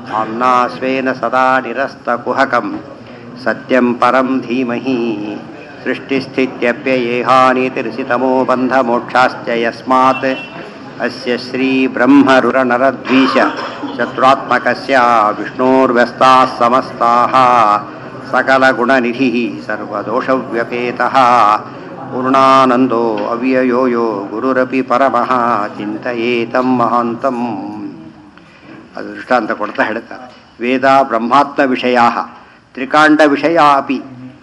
धाम्ना स्वेन सदा निरस्तकुहकं सत्यं परं धीमहि सृष्टिस्थित्यप्ययेहानीतिर्षितमो बन्धमोक्षाश्च यस्मात् अस्य श्रीब्रह्मरुरनरद्वीष शत्रुत्मकस्य विष्णोर्व्यस्ताः समस्ताः सकलगुणनिधिः सर्वदोषव्यपेतः पूर्णानन्दो अव्ययो यो ಗುರುರಪಿ ಪರಮಃ ಚಿಂತಯೇತಂ ಮಹಾಂತಂ ಅದು ದೃಷ್ಟಾಂತ ಕೊಡ್ತಾ ಹೇಳ್ತಾರೆ ವೇದ ಬ್ರಹ್ಮಾತ್ಮ ವಿಷಯ ತ್ರಿಕಾಂಡ ವಿಷಯ ಅಪಿ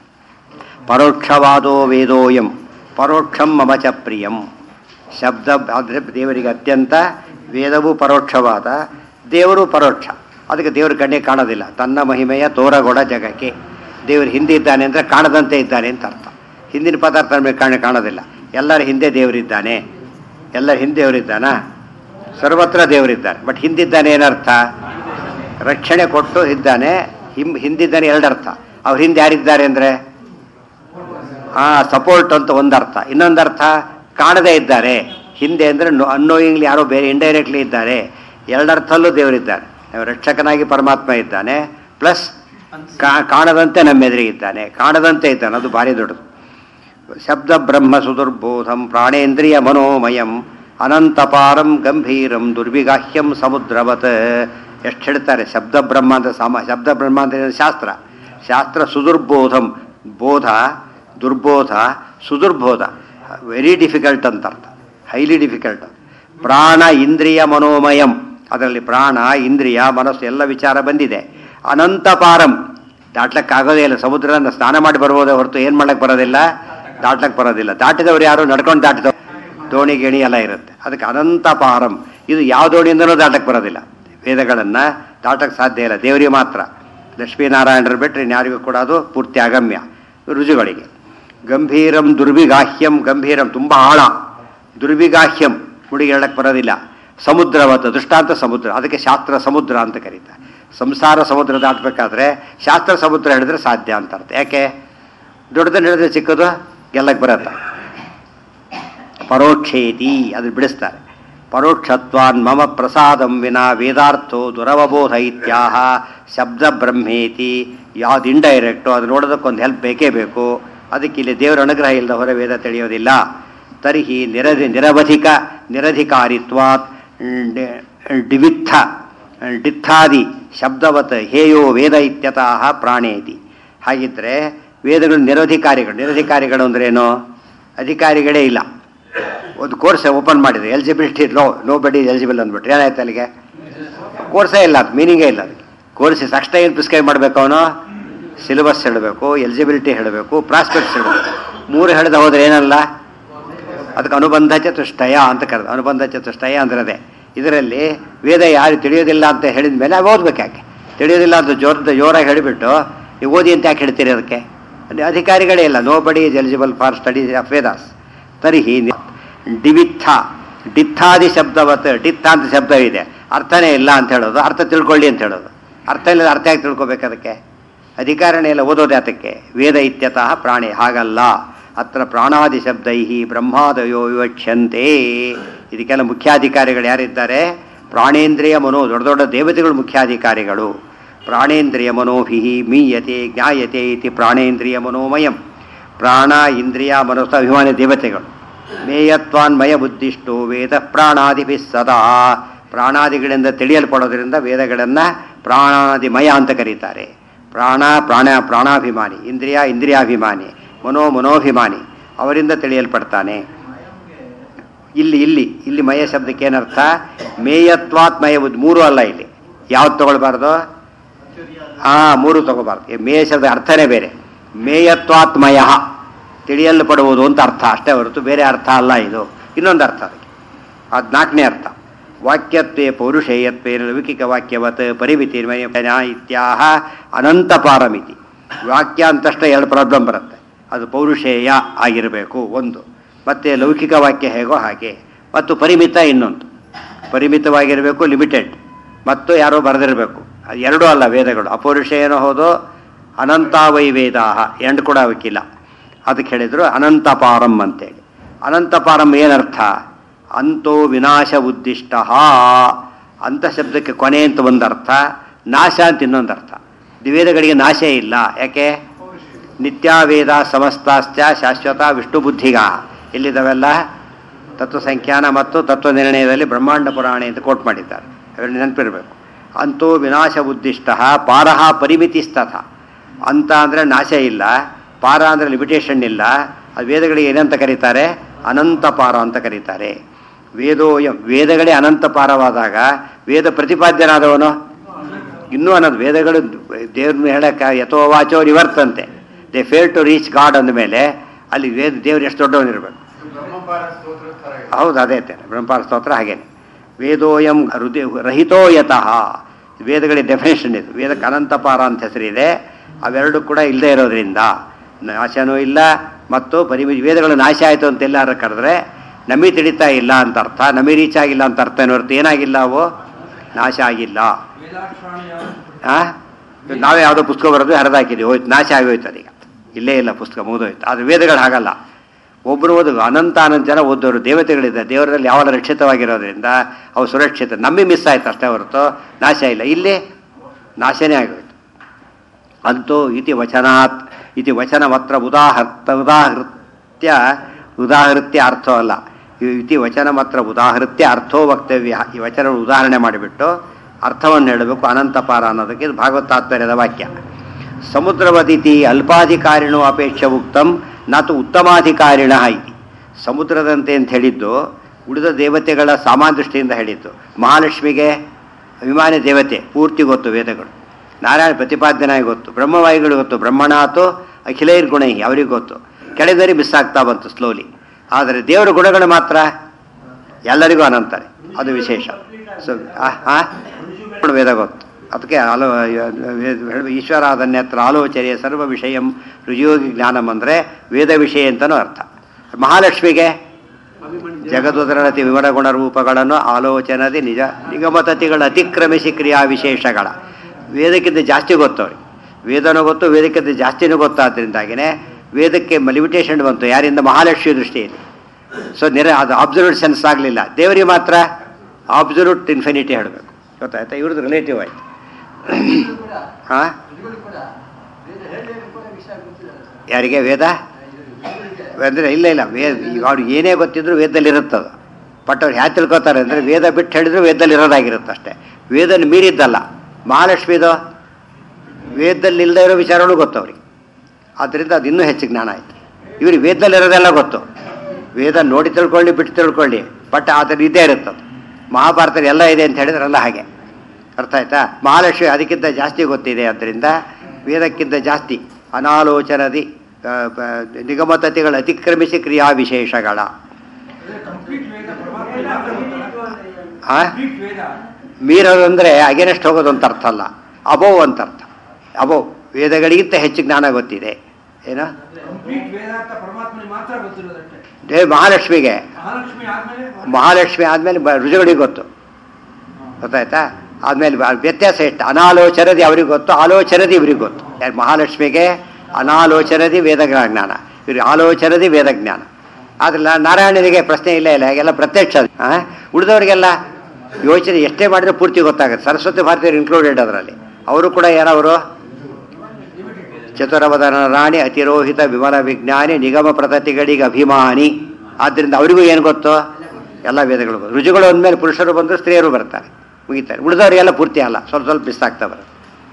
ಪರೋಕ್ಷವಾದೋ ವೇದೋಯಂ ಪರೋಕ್ಷಂ ಮಮ ಚ ಪ್ರಿಯಂ ಶಬ್ದ ಆದರೆ ದೇವರಿಗೆ ಅತ್ಯಂತ ವೇದವು ಪರೋಕ್ಷವಾದ ದೇವರು ಪರೋಕ್ಷ ಅದಕ್ಕೆ ದೇವರು ಕಣ್ಣೇ ಕಾಣೋದಿಲ್ಲ ತನ್ನ ಮಹಿಮೆಯ ತೋರಗೊಡ ಜಗಕ್ಕೆ ದೇವರು ಹಿಂದೆ ಇದ್ದಾನೆ ಅಂದರೆ ಕಾಣದಂತೆ ಇದ್ದಾನೆ ಅಂತ ಅರ್ಥ ಹಿಂದಿನ ಪದಾರ್ಥ ನಮಗೆ ಕಾಣ ಕಾಣೋದಿಲ್ಲ ಎಲ್ಲರ ಹಿಂದೆ ದೇವರಿದ್ದಾನೆ ಎಲ್ಲರ ಹಿಂದೆ ದೇವರಿದ್ದಾನ ಸರ್ವತ್ರ ದೇವರಿದ್ದಾನೆ ಬಟ್ ಹಿಂದಿದ್ದಾನೆ ಏನರ್ಥ ರಕ್ಷಣೆ ಕೊಟ್ಟು ಇದ್ದಾನೆ ಹಿಂ ಹಿಂದಿದ್ದಾನೆ ಎರಡರ್ಥ ಅವ್ರ ಹಿಂದೆ ಯಾರಿದ್ದಾರೆ ಅಂದರೆ ಆ ಸಪೋರ್ಟ್ ಅಂತ ಒಂದರ್ಥ ಇನ್ನೊಂದರ್ಥ ಕಾಣದೇ ಇದ್ದಾರೆ ಹಿಂದೆ ಅಂದರೆ ಅನ್ನೋಯಿಂಗ್ಲಿ ಯಾರೋ ಬೇರೆ ಇಂಡೈರೆಕ್ಟ್ಲಿ ಇದ್ದಾರೆ ಎರಡರ್ಥಲ್ಲೂ ದೇವರಿದ್ದಾನೆ ರಕ್ಷಕನಾಗಿ ಪರಮಾತ್ಮ ಇದ್ದಾನೆ ಪ್ಲಸ್ ಕಾಣದಂತೆ ನಮ್ಮ ಎದುರಿಗಿದ್ದಾನೆ ಕಾಣದಂತೆ ಇದ್ದಾನೆ ಅದು ಭಾರಿ ದೊಡ್ಡದು ಶಬ್ದ ಬ್ರಹ್ಮ ಸುದುರ್ಬೋಧಂ ಪ್ರಾಣೇಂದ್ರಿಯ ಮನೋಮಯಂ ಅನಂತಪಾರಂ ಗಂಭೀರಂ ದುರ್ವಿಗಾಹ್ಯಂ ಸಮುದ್ರವತ್ ಎಷ್ಟು ಹೇಳ್ತಾರೆ ಶಬ್ದ ಬ್ರಹ್ಮ ಅಂತ ಸಾಮ ಶಬ್ದ ಬ್ರಹ್ಮ ಅಂತ ಶಾಸ್ತ್ರ ಶಾಸ್ತ್ರ ಸುದುರ್ಬೋಧಂ ಬೋಧ ದುರ್ಬೋಧ ಸುದುರ್ಬೋಧ ವೆರಿ ಡಿಫಿಕಲ್ಟ್ ಅಂತ ಅರ್ಥ ಹೈಲಿ ಡಿಫಿಕಲ್ಟ್ ಪ್ರಾಣ ಇಂದ್ರಿಯ ಮನೋಮಯಂ ಅದರಲ್ಲಿ ಪ್ರಾಣ ಇಂದ್ರಿಯ ಮನಸ್ಸು ಎಲ್ಲ ವಿಚಾರ ಬಂದಿದೆ ಅನಂತಪಾರಂ ದಾಟ್ಲಕ್ಕಾಗೋದೇ ಇಲ್ಲ ಸಮುದ್ರನ ಸ್ನಾನ ಮಾಡಿ ಬರ್ಬೋದೇ ಹೊರತು ಏನು ಮಾಡಕ್ಕೆ ಬರೋದಿಲ್ಲ ದಾಟ್ಲಕ್ಕೆ ಬರೋದಿಲ್ಲ ದಾಟಿದವ್ರು ಯಾರು ನಡ್ಕೊಂಡು ದಾಟಿದವ್ರು ದೋಣಿ ಗಿಣಿ ಎಲ್ಲ ಇರುತ್ತೆ ಅದಕ್ಕೆ ಅನಂತ ಪಾರಂ ಇದು ಯಾವ ದೋಣಿಯಿಂದನೂ ದಾಟಕ್ಕೆ ಬರೋದಿಲ್ಲ ವೇದಗಳನ್ನು ದಾಟಕ್ಕೆ ಸಾಧ್ಯ ಇಲ್ಲ ದೇವರಿಗೆ ಮಾತ್ರ ಲಕ್ಷ್ಮೀನಾರಾಯಣರು ಬಿಟ್ಟರೆ ಇನ್ಯಾರಿಗೂ ಕೂಡ ಅದು ಪೂರ್ತಿ ಅಗಮ್ಯ ರುಜುಗಳಿಗೆ ಗಂಭೀರಂ ದುರ್ವಿಗಾಹ್ಯಂ ಗಂಭೀರಂ ತುಂಬ ಆಳ ದುರ್ವಿಗಾಹ್ಯಂ ಹುಡುಗಿ ಹೇಳಕ್ಕೆ ಬರೋದಿಲ್ಲ ಸಮುದ್ರವತ್ತು ದೃಷ್ಟಾಂತ ಸಮುದ್ರ ಅದಕ್ಕೆ ಶಾಸ್ತ್ರ ಸಮುದ್ರ ಅಂತ ಕರೀತಾರೆ ಸಂಸಾರ ಸಮುದ್ರ ದಾಟಬೇಕಾದ್ರೆ ಶಾಸ್ತ್ರ ಸಮುದ್ರ ಹೇಳಿದ್ರೆ ಸಾಧ್ಯ ಅಂತ ಅರ್ಥ ಯಾಕೆ ದೊಡ್ಡದನ್ನು ಹೇಳಿದ್ರೆ ಚಿಕ್ಕದು ಗೆಲ್ಲಕ್ಕೆ ಬರತ್ತ ಪರೋಕ್ಷೇತಿ ಅದು ಬಿಡಿಸ್ತಾರೆ ಪರೋಕ್ಷತ್ವಾನ್ ಮಮ ಪ್ರಸಾದಂ ವಿನಾ ವೇದಾರ್ಥೋ ದುರವಬೋಧ ಇತ್ಯಾಹ ಶಬ್ದ ಬ್ರಹ್ಮೇತಿ ಯಾವ್ದು ಇಂಡೈರೆಕ್ಟು ಅದು ನೋಡೋದಕ್ಕೊಂದು ಹೆಲ್ಪ್ ಬೇಕೇ ಬೇಕು ಅದಕ್ಕೆ ಇಲ್ಲಿ ದೇವರ ಅನುಗ್ರಹ ಇಲ್ಲದ ಹೊರ ವೇದ ತಿಳಿಯೋದಿಲ್ಲ ತರ್ಹಿ ನಿರಧಿ ನಿರವಧಿಕ ನಿರಧಿಕಾರಿತ್ವಾತ್ ಡಿವಿತ್ಥ ಡಿತ್ಥಾದಿ ಶಬ್ದವತ್ ಹೇಯೋ ವೇದ ಇತ್ಯತಃ ಪ್ರಾಣೇತಿ ಹಾಗಿದ್ರೆ ವೇದಗಳು ನಿರಧಿಕಾರಿಗಳು ನಿರಧಿಕಾರಿಗಳು ಅಂದ್ರೇನು ಅಧಿಕಾರಿಗಳೇ ಇಲ್ಲ ಒಂದು ಕೋರ್ಸ್ ಓಪನ್ ಮಾಡಿದೆ eligibility low nobody eligible ಅಂದ್ಬಿಟ್ರೆ ಏನಾಯ್ತು ಅಲ್ಲಿಗೆ ಕೋರ್ಸೇ ಇಲ್ಲ ಅದು ಮೀನಿಂಗೇ ಇಲ್ಲ ಅದಕ್ಕೆ ಕೋರ್ಸ್ ಅಷ್ಟೇ ಏನು ಪ್ರಿಸ್ಕ್ರೈಬ್ ಮಾಡಬೇಕು ಅವನು ಸಿಲೆಬಸ್ ಹೇಳಬೇಕು ಎಲಿಜಿಬಿಲಿಟಿ ಹೇಳಬೇಕು ಪ್ರಾಸ್ಪೆಕ್ಟ್ಸ್ ಹೇಳಬೇಕು ಮೂರು ಹೇಳಿದ ಹೋದ್ರೆ ಏನಲ್ಲ ಅದಕ್ಕೆ ಅನುಬಂಧ ಚತುಷ್ಟಯ ಅಂತ ಕರೆದು ಅನುಬಂಧ ಚತುಷ್ಟಯ ಅಂದ್ರೆ ಅದೇ ಇದರಲ್ಲಿ ವೇದ ಯಾರು ತಿಳಿಯೋದಿಲ್ಲ ಅಂತ ಹೇಳಿದ ಮೇಲೆ ನಾವು ಓದ್ಬೇಕು ಯಾಕೆ ತಿಳಿಯೋದಿಲ್ಲ ಅಂತ ಜೋರದ ಜೋರಾಗಿ ಹೇಳಿಬಿಟ್ಟು ನೀವು ಓದಿ ಅಂತ ಯಾಕೆ ಹೇಳ್ತೀರಿ ಅದಕ್ಕೆ ಅಧಿಕಾರಿಗಳೇ ಇಲ್ಲ nobody is eligible for studies of Vedas ತರ್ಹಿ ಡಿವಿತ್ಥ ಡಿತ್ಥಾದಿ ಶಬ್ದವತ್ ಡಿತ್ಥ ಅಂತ ಶಬ್ದ ಇದೆ ಅರ್ಥನೇ ಇಲ್ಲ ಅಂತ ಹೇಳೋದು ಅರ್ಥ ತಿಳ್ಕೊಳ್ಳಿ ಅಂತ ಹೇಳೋದು ಅರ್ಥ ಇಲ್ಲ ಅರ್ಥ ಯಾಕೆ ತಿಳ್ಕೊಬೇಕು ಅದಕ್ಕೆ ಅಧಿಕಾರನೇ ಇಲ್ಲ ಓದೋದು ಯಾತಕ್ಕೆ ವೇದ ಇತ್ಯತಃ ಪ್ರಾಣಿ ಹಾಗಲ್ಲ ಅತ್ರ ಪ್ರಾಣಾದಿ ಶಬ್ದೈ ಬ್ರಹ್ಮಾದಯೋ ವಿವಕ್ಷ್ಯಂತೆ ಇದಕ್ಕೆಲ್ಲ ಮುಖ್ಯಾಧಿಕಾರಿಗಳು ಯಾರಿದ್ದಾರೆ ಪ್ರಾಣೇಂದ್ರಿಯ ಮನೋ ದೊಡ್ಡ ದೊಡ್ಡ ದೇವತೆಗಳು ಮುಖ್ಯಾಧಿಕಾರಿಗಳು ಪ್ರಾಣೇಂದ್ರಿಯ ಮನೋಭಿ ಮೀಯತೆ ಜ್ಞಾಯತೆ ಇತಿ ಪ್ರಾಣೇಂದ್ರಿಯ ಮನೋಮಯಂ ಪ್ರಾಣ ಇಂದ್ರಿಯ ಮನಸ್ಸು ಅಭಿಮಾನಿ ದೇವತೆಗಳು ಮೇಯತ್ವಾನ್ಮಯ ಬುದ್ಧಿಷ್ಟು ವೇದ ಪ್ರಾಣಾದಿಭಿ ಸದಾ ಪ್ರಾಣಾದಿಗಳಿಂದ ತಿಳಿಯಲ್ಪಡೋದ್ರಿಂದ ವೇದಗಳನ್ನು ಪ್ರಾಣಾದಿಮಯ ಅಂತ ಕರೀತಾರೆ ಪ್ರಾಣ ಪ್ರಾಣ ಪ್ರಾಣಾಭಿಮಾನಿ ಇಂದ್ರಿಯ ಇಂದ್ರಿಯಾಭಿಮಾನಿ ಮನೋ ಮನೋಭಿಮಾನಿ ಅವರಿಂದ ತಿಳಿಯಲ್ಪಡ್ತಾನೆ ಇಲ್ಲಿ ಇಲ್ಲಿ ಇಲ್ಲಿ ಮಯ ಶಬ್ದಕ್ಕೆ ಏನರ್ಥ ಮೇಯತ್ವಾತ್ ಮಯ ಬುದ್ಧಿ ಮೂರು ಅಲ್ಲ ಇಲ್ಲಿ ಯಾವ್ದು ತಗೊಳ್ಬಾರ್ದು ಹಾ ಮೂರು ತಗೋಬಾರ್ದು ಮೇಯ ಶಬ್ದ ಅರ್ಥನೇ ಬೇರೆ ಮೇಯತ್ವಾತ್ಮಯ ತಿಳಿಯಲ್ಪಡುವುದು ಅಂತ ಅರ್ಥ ಅಷ್ಟೇ ಹೊರತು ಬೇರೆ ಅರ್ಥ ಅಲ್ಲ ಇದು ಇನ್ನೊಂದು ಅರ್ಥ ಅದಕ್ಕೆ ಅದು ನಾಲ್ಕನೇ ಅರ್ಥ ವಾಕ್ಯತ್ವೇ ಪೌರುಷೇಯತ್ವೇ ಲೌಕಿಕ ವಾಕ್ಯವತ್ ಪರಿಮಿತಿರ್ಮಯ ಇತ್ಯಾಹ ಅನಂತ ಪಾರಮಿತಿ ವಾಕ್ಯ ಅಂತಷ್ಟೇ ಎರಡು ಪ್ರಾಬ್ಲಮ್ ಬರುತ್ತೆ ಅದು ಪೌರುಷೇಯ ಆಗಿರಬೇಕು ಒಂದು ಮತ್ತು ಲೌಕಿಕ ವಾಕ್ಯ ಹೇಗೋ ಹಾಗೆ ಮತ್ತು ಪರಿಮಿತ ಇನ್ನೊಂದು ಪರಿಮಿತವಾಗಿರಬೇಕು ಲಿಮಿಟೆಡ್ ಮತ್ತು ಯಾರೋ ಬರೆದಿರಬೇಕು ಅದು ಎರಡೂ ಅಲ್ಲ ವೇದಗಳು ಅಪೌರುಷೇಯನೋ ಹೌದು ಅನಂತಾವೈ ವೇದಾಹ ಎಂಡ್ ಕೂಡ ಅವಕ್ಕಿಲ್ಲ ಅದಕ್ಕೆ ಹೇಳಿದ್ರು ಅನಂತಪಾರಂ ಅಂತೇಳಿ ಅನಂತಪಾರಂ ಏನರ್ಥ ಅಂತೋ ವಿನಾಶ ಉದ್ದಿಷ್ಟ ಅಂತ ಶಬ್ದಕ್ಕೆ ಕೊನೆ ಅಂತ ಒಂದು ಅರ್ಥ ನಾಶ ಅಂತ ಇನ್ನೊಂದು ಅರ್ಥ ಇದು ವೇದಗಳಿಗೆ ನಾಶ ಇಲ್ಲ ಯಾಕೆ ನಿತ್ಯಾವೇದ ಸಮಸ್ತಾಶ್ಚ ಶಾಶ್ವತ ವಿಷ್ಣು ಬುದ್ಧಿಗ ಎಲ್ಲಿದ್ದಾವೆಲ್ಲ ತತ್ವ ಸಂಖ್ಯಾನ ಮತ್ತು ತತ್ವ ನಿರ್ಣಯದಲ್ಲಿ ಬ್ರಹ್ಮಾಂಡ ಪುರಾಣ ಅಂತ ಕೋಟ್ ಮಾಡಿದ್ದಾರೆ ಅವೆರಡು ನೆನಪಿರಬೇಕು ಅಂತೂ ವಿನಾಶ ಉದ್ದಿಷ್ಟ ಪಾರಹ ಪರಿಮಿತಿಸ್ತಥ ಅಂತ ಅಂದರೆ ನಾಶ ಇಲ್ಲ ಪಾರ ಅಂದರೆ ಲಿಮಿಟೇಷನ್ ಇಲ್ಲ ಅದು ವೇದಗಳಿಗೆ ಏನಂತ ಕರೀತಾರೆ ಅನಂತ ಪಾರ ಅಂತ ಕರೀತಾರೆ ವೇದೋಯ ವೇದಗಳೇ ಅನಂತ ಪಾರವಾದಾಗ ವೇದ ಪ್ರತಿಪಾದ್ಯನಾದವನು ಇನ್ನೂ ಅನ್ನೋದು ವೇದಗಳು ದೇವ್ರನ್ನ ಹೇಳಕ್ಕೆ ಯಥೋ ವಾಚೋ ನಿವರ್ತಂತೆ they fail to reach God ಅಂದಮೇಲೆ ಅಲ್ಲಿ ವೇದ ದೇವ್ರು ಎಷ್ಟು ದೊಡ್ಡವನಿರ್ಬೇಕು ಬ್ರಹ್ಮಪಾರ ಸ್ತೋತ್ರದ ಥರ ಇದೆ. ಹೌದು ಅದೇ ತಾನೆ ಬ್ರಹ್ಮಪಾರ ಸ್ತೋತ್ರ ಹಾಗೇನೆ ವೇದೋಯಂ ಹೃದಯ ರಹಿತೋ ಯತಃ ವೇದಗಳಿಗೆ ಡೆಫಿನೇಷನ್ ಇದು ವೇದಕ್ಕೆ ಅನಂತಪಾರ ಅಂತ ಹೆಸರಿದೆ ಅವೆರಡು ಕೂಡ ಇಲ್ಲದೆ ಇರೋದ್ರಿಂದ ನಾಶನೂ ಇಲ್ಲ ಮತ್ತು ಪರಿಮಿ ವೇದಗಳು ನಾಶ ಆಯಿತು ಅಂತ ಎಲ್ಲಾರು ಕರೆದ್ರೆ ನಮಗೆ ತಿಳಿತಾ ಇಲ್ಲ ಅಂತ ಅರ್ಥ ನಮಗೆ ರೀಚ್ ಆಗಿಲ್ಲ ಅಂತ ಅರ್ಥ ಏನೋ ಅರ್ಥ ಏನಾಗಿಲ್ಲ ಅವು ನಾಶ ಆಗಿಲ್ಲ ಆ? ನಾವೇ ಯಾವುದೋ ಪುಸ್ತಕ ಬರೋದು ಹರಿದಾಕಿದ್ವಿ ಹೋಯ್ತು ನಾಶ ಆಗೋಯ್ತು ಅದೀಗ ಇಲ್ಲೇ ಇಲ್ಲ ಪುಸ್ತಕ ಮುಗಿದೋಯ್ತು ಅದು ವೇದಗಳು ಹಾಗಲ್ಲ ಒಬ್ಬರು ಓದು ಅನಂತ ಅನಂತ ಜನ ಓದೋರು ದೇವತೆಗಳಿದೆ ದೇವರಲ್ಲಿ ಯಾವಾಗ ರಕ್ಷಿತವಾಗಿರೋದ್ರಿಂದ ಅವು ಸುರಕ್ಷಿತ ನಮಗೆ ಮಿಸ್ ಆಯ್ತು ಅಷ್ಟೇ ಹೊರತು ನಾಶ ಇಲ್ಲ ಇಲ್ಲಿ ನಾಶನೇ ಆಗೋಯ್ತು ಅಂತೂ ಇತಿ ವಚನಾತ್ ಇತಿ ವಚನ ಮಾತ್ರ ಉದಾಹರ್ತ ಉದಾಹೃತ್ಯ ಉದಾಹೃತ್ಯ ಅರ್ಥೋ ಅಲ್ಲ ಇ- ಇತಿ ವಚನ ಮಾತ್ರ ಉದಾಹೃತ್ಯ ಅರ್ಥೋ ವಕ್ತವ್ಯ ಈ ವಚನ ಉದಾಹರಣೆ ಮಾಡಿಬಿಟ್ಟು ಅರ್ಥವನ್ನು ಹೇಳಬೇಕು ಅನಂತಪಾರ ಅನ್ನೋದಕ್ಕೆ ಇದು ಭಾಗವತ ತಾತ್ಪರ್ಯದ ವಾಕ್ಯ ಸಮುದ್ರವದಿತಿ ಅಲ್ಪಾಧಿಕಾರಿಣೋ ಅಪೇಕ್ಷ ಉಕ್ತಂ ನಾತು ಉತ್ತಮಾಧಿಕಾರಿಣ ಇತಿ ಸಮುದ್ರದಂತೆ ಅಂತ ಹೇಳಿದ್ದು ಉಳಿದ ದೇವತೆಗಳ ಸಾಮಾನ್ಯ ದೃಷ್ಟಿಯಿಂದ ಹೇಳಿದ್ದು ಮಹಾಲಕ್ಷ್ಮಿಗೆ ಅಭಿಮಾನಿ ದೇವತೆ ಪೂರ್ತಿ ಗೊತ್ತು ವೇದಗಳು ನಾರಾಯಣ ಪ್ರತಿಪಾದ್ಯನಾಗಿ ಗೊತ್ತು ಬ್ರಹ್ಮವಾಯುಗಳು ಗೊತ್ತು ಬ್ರಹ್ಮಣಾತು ಅಖಿಲೈರ್ ಗುಣೈ ಅವರಿಗೆ ಗೊತ್ತು ಕೆಳಗರಿ ಮಿಸ್ ಆಗ್ತಾ ಬಂತು ಸ್ಲೋಲಿ ಆದರೆ ದೇವರ ಗುಣಗಳು ಮಾತ್ರ ಎಲ್ಲರಿಗೂ ಅನಂತಾರೆ ಅದು ವಿಶೇಷ ಸೊ ಆ ವೇದ ಗೊತ್ತು ಅದಕ್ಕೆ ಆಲೋ ಈಶ್ವರಾದನ್ಯತ್ರ ಆಲೋಚನೆ ಸರ್ವ ವಿಷಯಂ ರುಜಿಯೋಗಿ ಜ್ಞಾನಂ ಅಂದರೆ ವೇದ ವಿಷಯ ಅಂತನೂ ಅರ್ಥ ಮಹಾಲಕ್ಷ್ಮಿಗೆ ಜಗದುದರತಿ ವಿವರ ಗುಣ ರೂಪಗಳನ್ನು ಆಲೋಚನದಿ ನಿಜ ನಿಗಮತತಿಗಳು ಅತಿಕ್ರಮಿಸಿ ಕ್ರಿಯಾ ವಿಶೇಷಗಳ ವೇದಕ್ಕಿಂತ ಜಾಸ್ತಿ ಗೊತ್ತು ಅವ್ರಿಗೆ ವೇದನೂ ಗೊತ್ತು ವೇದಕ್ಕಿಂತ ಜಾಸ್ತಿನೂ ಗೊತ್ತಾದ್ರಿಂದಾಗಿನೇ ವೇದಕ್ಕೆ ಲಿಮಿಟೇಷನ್ ಬಂತು ಯಾರಿಂದ ಮಹಾಲಕ್ಷ್ಮಿ ದೃಷ್ಟಿಯಲ್ಲಿ ಸೊ ನಿರ ಅದು ಅಬ್ಸಲ್ಯೂಟ್ ಸೆನ್ಸ್ ಆಗಲಿಲ್ಲ ದೇವರಿಗೆ ಮಾತ್ರ ಅಬ್ಸಲ್ಯೂಟ್ ಇನ್ಫಿನಿಟಿ ಹೇಳಬೇಕು ಗೊತ್ತಾಯ್ತಾ ಇವ್ರದ್ದು ರಿಲೇಟಿವ್ ಆಯ್ತು ಹಾಂ ಯಾರಿಗೆ ವೇದ ಅಂದರೆ ಇಲ್ಲ ಇಲ್ಲ ವೇದ ಅವ್ರಿಗೆ ಏನೇ ಗೊತ್ತಿದ್ರು ವೇದದಲ್ಲಿ ಇರುತ್ತದು ಬಟ್ ಅವ್ರು ಹ್ಯಾ ತಿಳ್ಕೊತಾರೆ ಅಂದರೆ ವೇದ ಬಿಟ್ಟು ಹೇಳಿದ್ರು ವೇದದಲ್ಲಿ ಇರೋದಾಗಿರುತ್ತೆ ಅಷ್ಟೇ ವೇದನ ಮೀರಿದ್ದಲ್ಲ ಮಹಾಲಕ್ಷ್ಮಿದು ವೇದದಲ್ಲಿ ಇಲ್ಲದೆ ಇರೋ ವಿಚಾರಗಳು ಗೊತ್ತು ಅವ್ರಿಗೆ ಆದ್ದರಿಂದ ಅದು ಇನ್ನೂ ಹೆಚ್ಚು ಜ್ಞಾನ ಆಯಿತು ಇವ್ರಿಗೆ ವೇದದಲ್ಲಿ ಇರೋದೆಲ್ಲ ಗೊತ್ತು ವೇದ ನೋಡಿ ತಿಳ್ಕೊಳ್ಳಿ ಬಿಟ್ಟು ತಿಳ್ಕೊಳ್ಳಿ ಬಟ್ ಅದರ ಇದ್ದೇ ಇರುತ್ತದು ಮಹಾಭಾರತದಲ್ಲಿ ಎಲ್ಲ ಇದೆ ಅಂತ ಹೇಳಿದ್ರಲ್ಲ ಹಾಗೆ ಅರ್ಥ ಆಯ್ತಾ ಮಹಾಲಕ್ಷ್ಮಿ ಅದಕ್ಕಿಂತ ಜಾಸ್ತಿ ಗೊತ್ತಿದೆ ಆದ್ದರಿಂದ ವೇದಕ್ಕಿಂತ ಜಾಸ್ತಿ ಅನಾಲೋಚನದಿ ಆ, ಪ- ನಿಗಮತತೆಗಳು ಅತಿಕ್ರಮಿಸಿ ಕ್ರಿಯಾ ವಿಶೇಷಗಳ ಕಂಪ್ಲೀಟ್ ವೇದ ಪರಮಾತ್ಮ ಮಾತ್ರ ಗೊತ್ತಲ್ಲ? ಆ? ಕಂಪ್ಲೀಟ್ ವೇದ ಮೀರೋದು ಅಂದರೆ ಅಗೇನೆಸ್ಟ್ ಹೋಗೋದು ಅಂತ ಅರ್ಥ ಅಲ್ಲ ಅಬೋವ್ ಅಂತ ಅರ್ಥ ಅಬೋವ್ ವೇದಗಳಿಗಿಂತ ಹೆಚ್ಚು ಜ್ಞಾನ ಗೊತ್ತಿದೆ ಏನೋ ಕಂಪ್ಲೀಟ್ ವೇದ ಅಂತ ಪರಮಾತ್ಮನಿಗೆ ಮಾತ್ರ ಗೊತ್ತಿರೋದಷ್ಟೇ ದೇ ಮಹಾಲಕ್ಷ್ಮಿಗೆ ಮಹಾಲಕ್ಷ್ಮಿ ಆದ್ಮೇಲೆ ಮಹಾಲಕ್ಷ್ಮಿ ಆದಮೇಲೆ ಬ ರುಜುಗಳಿಗೆ ಗೊತ್ತು ಗೊತ್ತಾಯ್ತಾ ಆದಮೇಲೆ ವ್ಯತ್ಯಾಸ ಎಷ್ಟು ಅನಾಲೋಚನದಿ ಅವ್ರಿಗೆ ಗೊತ್ತು ಆಲೋಚನದಿ ಇವ್ರಿಗೆ ಗೊತ್ತು ಯಾರು ಮಹಾಲಕ್ಷ್ಮಿಗೆ ಅನಾಲೋಚನದಿ ವೇದಗಳ ಜ್ಞಾನ ಇವ್ರಿಗೆ ಆಲೋಚನದಿ ವೇದ ಜ್ಞಾನ ಆದ್ರಲ್ಲ ನಾರಾಯಣನಿಗೆ ಪ್ರಶ್ನೆ ಇಲ್ಲ ಇಲ್ಲ ಎಲ್ಲ ಪ್ರತ್ಯಕ್ಷ ಆ? ಉಳಿದವರಿಗೆಲ್ಲ ಯೋಚನೆ ಎಷ್ಟೇ ಮಾಡಿದ್ರೆ ಪೂರ್ತಿ ಗೊತ್ತಾಗುತ್ತೆ ಸರಸ್ವತಿ ಭಾರತೀಯರು ಇನ್ಕ್ಲೂಡೆಡ್ ಅದರಲ್ಲಿ ಅವರು ಕೂಡ ಏನವರು ಚತುರವದನ ರಾಣಿ ಅತಿರೋಹಿತ ವಿಮಲ ವಿಜ್ಞಾನಿ ನಿಗಮ ಪ್ರತತಿಗಳಿಗೆ ಅಭಿಮಾನಿ ಆದ್ದರಿಂದ ಅವರಿಗೂ ಏನು ಗೊತ್ತು ಎಲ್ಲ ವೇದಗಳು ಗೊತ್ತು. ರುಜುಗಳು ಅಂದಮೇಲೆ ಪುರುಷರು ಬಂದರು ಸ್ತ್ರೀಯರು ಬರ್ತಾರೆ ಮುಗಿತಾರೆ ಉಳಿದವರಿಗೆಲ್ಲ ಪೂರ್ತಿ ಅಲ್ಲ ಸ್ವಲ್ಪ ಸ್ವಲ್ಪ ಮಿಸ್ ಆಗ್ತಾ ಬರುತ್ತೆ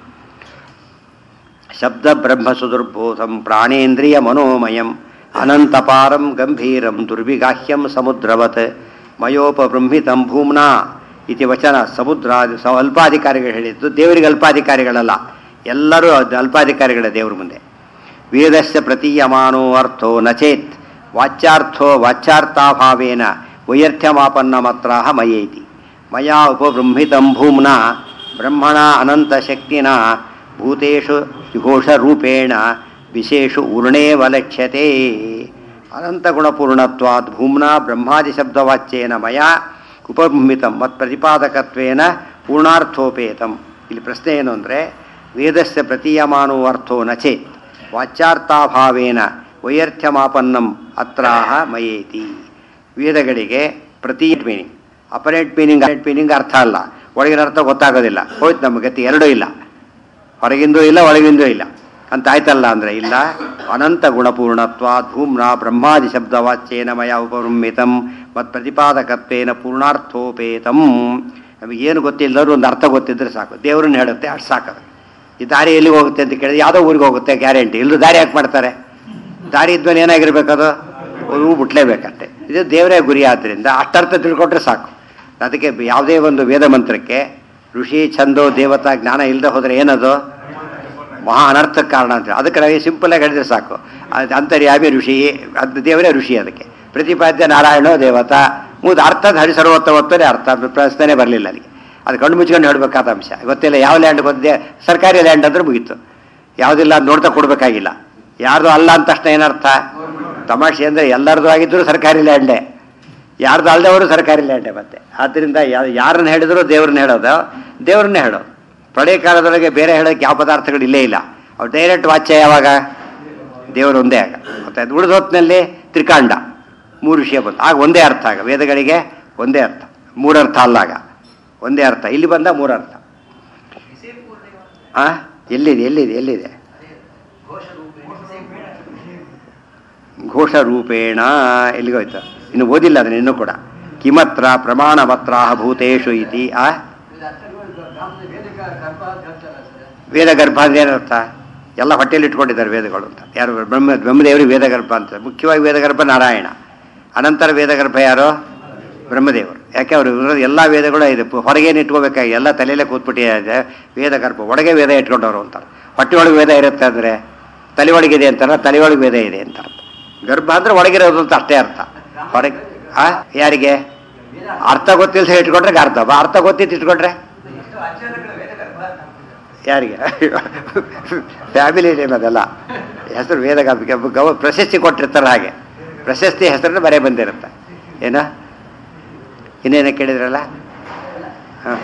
ಶಬ್ದ ಬ್ರಹ್ಮ ಸುದುರ್ಬೋಧಂ ಪ್ರಾಣೇಂದ್ರಿಯ ಮನೋಮಯಂ ಅನಂತಪಾರಂ ಗಂಭೀರಂ ದುರ್ವಿಗಾಹ್ಯಂ ಸಮುದ್ರವತ್ ಮಯೋಪಬೃಂಹಿತಂ ಭೂಮ್ನಾ ಇತಿ ವಚನ ಸಮುದ್ರ ಸ ಅಲ್ಪಾಧಿಕಾರಿಗಳು ಹೇಳಿದ್ದು ದೇವರಿಗೆ ಅಲ್ಪಾಧಿಕಾರಿಗಳಲ್ಲ ಎಲ್ಲರೂ ಅದು ಅಲ್ಪಾಧಿಕಾರಿಗಳೇ ದೇವ್ರ ಮುಂದೆ ವೇದಸ್ಯ ಪ್ರತೀಯಮಾನೋ ಅರ್ಥೋ ನಚೇತ್ ವಾಚ್ಯಾರ್ಥೋ ವಾಚ್ಯಾರ್ಥಾಭಾವೇನ ವೈಯರ್ಥ್ಯಮಾಪನ್ನ ಮಾತ್ರ ಮಯೇತಿ ಮಯಾ ಉಪಬೃಂಹಿತಂ ಭೂಮ್ನಾ ಬ್ರಹ್ಮಣ ಅನಂತಶಕ್ತಿನ ಭೂತೇಷು ಘೋಷರೂಪೇಣ ವಿಶೇಷು ಊರ್ಣೇವ ಲಕ್ಷ್ಯತೆ ಅನಂತಗುಣಪೂರ್ಣತ್ವಾತ್ ಭೂಮ್ನಾ ಬ್ರಹ್ಮಾದಿಶಬ್ದವಾಚ್ಯೇನ ಮಯ ಉಪಬೃಂಹಿತಂ ಮತ್ ಪ್ರತಿಪಾದಕತ್ವೇನ ಪೂರ್ಣಾರ್ಥೋಪೇತಂ ಇಲ್ಲಿ ಪ್ರಶ್ನೆ ಏನು ಅಂದರೆ ವೇದಸ್ಯ ಪ್ರತೀಯಮಾನೋ ಅರ್ಥೋ ನಚೇತ್ ವಾಚ್ಯಾರ್ಥಾಭಾವೇನ ವೈಯರ್ಥ್ಯಮಾಪನ್ನಂ ಅತ್ರಾಹ ಮಯೇತಿ ವೇದಗಳಿಗೆ ಪ್ರತಿ meaning apparent meaning apparent meaning ಅರ್ಥ ಅಲ್ಲ ಒಳಗಿನ ಅರ್ಥ ಗೊತ್ತಾಗೋದಿಲ್ಲ ಹೋಯ್ತು ನಮ್ಮ ಗತಿ ಎರಡೂ ಇಲ್ಲ ಹೊರಗಿಂದೂ ಇಲ್ಲ ಒಳಗಿಂದೂ ಇಲ್ಲ ಅಂತ ಆಯ್ತಲ್ಲ ಅಂದರೆ ಇಲ್ಲ ಅನಂತ ಗುಣಪೂರ್ಣತ್ವ ಧೂಮ್ನ ಬ್ರಹ್ಮಾದಿ ಶಬ್ದವಾಚ್ಯೇನ ಮಯ ಉಪರುಮಿತಂ ಮತ್ತು ಪ್ರತಿಪಾದಕತ್ವೇನ ಪೂರ್ಣಾರ್ಥೋಪೇತಂ ನಮಗೇನು ಗೊತ್ತಿಲ್ಲದ್ರು ಒಂದು ಅರ್ಥ ಗೊತ್ತಿದ್ರೆ ಸಾಕು ದೇವ್ರನ್ನ ಹೇಳುತ್ತೆ ಅಷ್ಟು ಸಾಕದು ಈ ದಾರಿ ಎಲ್ಲಿಗೆ ಹೋಗುತ್ತೆ ಅಂತ ಕೇಳಿದ್ರೆ ಯಾವುದೋ ಊರಿಗೆ ಹೋಗುತ್ತೆ ಗ್ಯಾರಂಟಿ ಇಲ್ಲೂ ದಾರಿ ಯಾಕೆ ಮಾಡ್ತಾರೆ ದಾರಿ ಇದ್ಮೇಲೆ ಏನಾಗಿರ್ಬೇಕದು ಹೂ ಬಿಟ್ಲೇಬೇಕಂತೆ ಇದು ದೇವರೇ ಗುರಿ ಆದ್ದರಿಂದ ಅಷ್ಟರ್ಥ ತಿಳ್ಕೊಟ್ರೆ ಸಾಕು ಅದಕ್ಕೆ ಯಾವುದೇ ಒಂದು ವೇದ ಮಂತ್ರಕ್ಕೆ ಋಷಿ ಛಂದೋ ದೇವತಾ ಜ್ಞಾನ ಇಲ್ಲದೆ ಹೋದರೆ ಏನದು ಮಹಾ ಅನರ್ಥಕ್ಕೆ ಕಾರಣ ಅಂತ ಅದಕ್ಕೆ ನಾವು ಸಿಂಪಲ್ ಆಗಿ ಹೇಳಿದ್ರೆ ಸಾಕು ಅದು ಅಂತರ್ಯಾಮಿ ಋಷಿ ಅದು ದೇವರೇ ಋಷಿ ಅದಕ್ಕೆ ಪ್ರತಿಪಾದ್ಯ ನಾರಾಯಣೋ ದೇವತಾ ಮೂದು ಅರ್ಥದ ಹರಿ ಸರ್ವೋತ್ತಮತ್ವನೇ ಅರ್ಥ ಪ್ರಶ್ನೆ ಬರಲಿಲ್ಲ ಅಲ್ಲಿಗೆ ಅದು ಕಣ್ಣು ಮುಚ್ಕೊಂಡು ಹೇಳಬೇಕಾದ ಅಂಶ ಗೊತ್ತಿಲ್ಲ ಯಾವ ಲ್ಯಾಂಡ್ ಗೊತ್ತಿದೆ ಸರ್ಕಾರಿ ಲ್ಯಾಂಡ್ ಅಂದ್ರೆ ಮುಗೀತು ಯಾವುದಿಲ್ಲ ಅದು ನೋಡ್ತಾ ಕೊಡಬೇಕಾಗಿಲ್ಲ ಯಾರ್ದು ಅಲ್ಲ ಅಂತ ತಕ್ಷಣ ಏನರ್ಥ ತಮಾಷೆ ಅಂದರೆ ಎಲ್ಲರದು ಆಗಿದ್ದರೂ ಸರ್ಕಾರಿ ಲ್ಯಾಂಡೇ ಯಾರ್ದು ಅಲ್ಲದವರು ಸರ್ಕಾರಿ ಲ್ಯಾಂಡೇ ಮತ್ತೆ ಆದ್ದರಿಂದ ಯಾ- ಯಾರನ್ನ ಹೇಳಿದ್ರು ದೇವ್ರನ್ನ ಹೇಳೋದು ದೇವ್ರನ್ನೇ ಹೇಳೋದು ಪ್ರಳಯ ಕಾಲದೊಳಗೆ ಬೇರೆ ಹೇಳೋಕ್ಕೆ ಯಾವ ಪದಾರ್ಥಗಳು ಇಲ್ಲೇ ಇಲ್ಲ ಅವ್ರು ಡೈರೆಕ್ಟ್ ವಾಚ್ಯ ಯಾವಾಗ ದೇವರು ಒಂದೇ ಆಗ ಮತ್ತೆ ಅದು ಉಳಿದ ಹೊತ್ತಿನಲ್ಲಿ ತ್ರಿಕಾಂಡ ಮೂರು ವಿಷಯ ಬಂತು ಆಗ ಒಂದೇ ಅರ್ಥ ಆಗ ವೇದಗಳಿಗೆ ಒಂದೇ ಅರ್ಥ ಮೂರರ್ಥ ಅಲ್ಲ ಆಗ ಒಂದೇ ಅರ್ಥ ಇಲ್ಲಿ ಬಂದ ಮೂರರ್ಥ ಆ ಎಲ್ಲಿದೆ ಎಲ್ಲಿದೆ ಎಲ್ಲಿದೆ ಘೋಷ ರೂಪೇಣ ಎಲ್ಲಿಗೋಯ್ತು ಇನ್ನು ಓದಿಲ್ಲ ಅದನ್ನ ಇನ್ನೂ ಕೂಡ ಕಿಮತ್ರ ಪ್ರಮಾಣಪತ್ರ ಭೂತೇಶು ಇತಿ ಆ ವೇದ ಗರ್ಭ ಅಂದ್ರೆ ಏನರ್ಥ ಎಲ್ಲ ಹೊಟ್ಟೆಯಲ್ಲಿ ಇಟ್ಕೊಂಡಿದ್ದಾರೆ ವೇದಗಳು ಅಂತ ಯಾರು ಬ್ರಹ್ಮ ಬ್ರಹ್ಮದೇವರಿಗೆ ವೇದಗರ್ಭ ಅಂತ ಮುಖ್ಯವಾಗಿ ವೇದಗರ್ಭ ನಾರಾಯಣ ಅನಂತರ ವೇದಗರ್ಭ ಯಾರು ಬ್ರಹ್ಮದೇವರು ಯಾಕೆ ಅವರು ಎಲ್ಲ ವೇದಗಳು ಇದೆ ಪು- ಹೊರಗೇನು ಇಟ್ಕೋಬೇಕಾಗಿ ಎಲ್ಲ ತಲೆಯಲ್ಲೇ ಕೂತ್ಬಿಟ್ಟಿದೆ ವೇದಗರ್ಭ ಒಳಗೆ ವೇದ ಇಟ್ಕೊಂಡವರು ಅಂತಾರೆ ಹೊಟ್ಟೆ ಒಳಗೆ ವೇದ ಇರುತ್ತೆ ಅಂದರೆ ತಲೆ ಒಳಗಿದೆ ಅಂತಾರೆ ತಲೆ ಒಳಗೆ ವೇದ ಇದೆ ಅಂತ ಅರ್ಥ ಗರ್ಭ ಅಂದ್ರೆ ಒಳಗಿರೋದು ಅಂತ ಅಷ್ಟೇ ಅರ್ಥ ಹೊರಗೆ ಆ ಯಾರಿಗೆ ಅರ್ಥ ಗೊತ್ತಿಲ್ಸ ಇಟ್ಕೊಂಡ್ರೆ ಅರ್ಥ ಅರ್ಥ ಗೊತ್ತಿತ್ತು ಇಟ್ಕೊಂಡ್ರೆ ಯಾರಿಗೆ ಫ್ಯಾಮಿಲಿ ನೇಮ್ ಅದೆಲ್ಲ ಹೆಸರು ವೇದ ಗವ- ಗವ ಪ್ರಶಸ್ತಿ ಕೊಟ್ಟಿರ್ತಾರೆ ಹಾಗೆ ಪ್ರಶಸ್ತಿ ಹೆಸರನ್ನು ಬರೇ ಬಂದಿರುತ್ತೆ ಏನ ಇನ್ನೇನ ಕೇಳಿದ್ರಲ್ಲ ಹಾಂ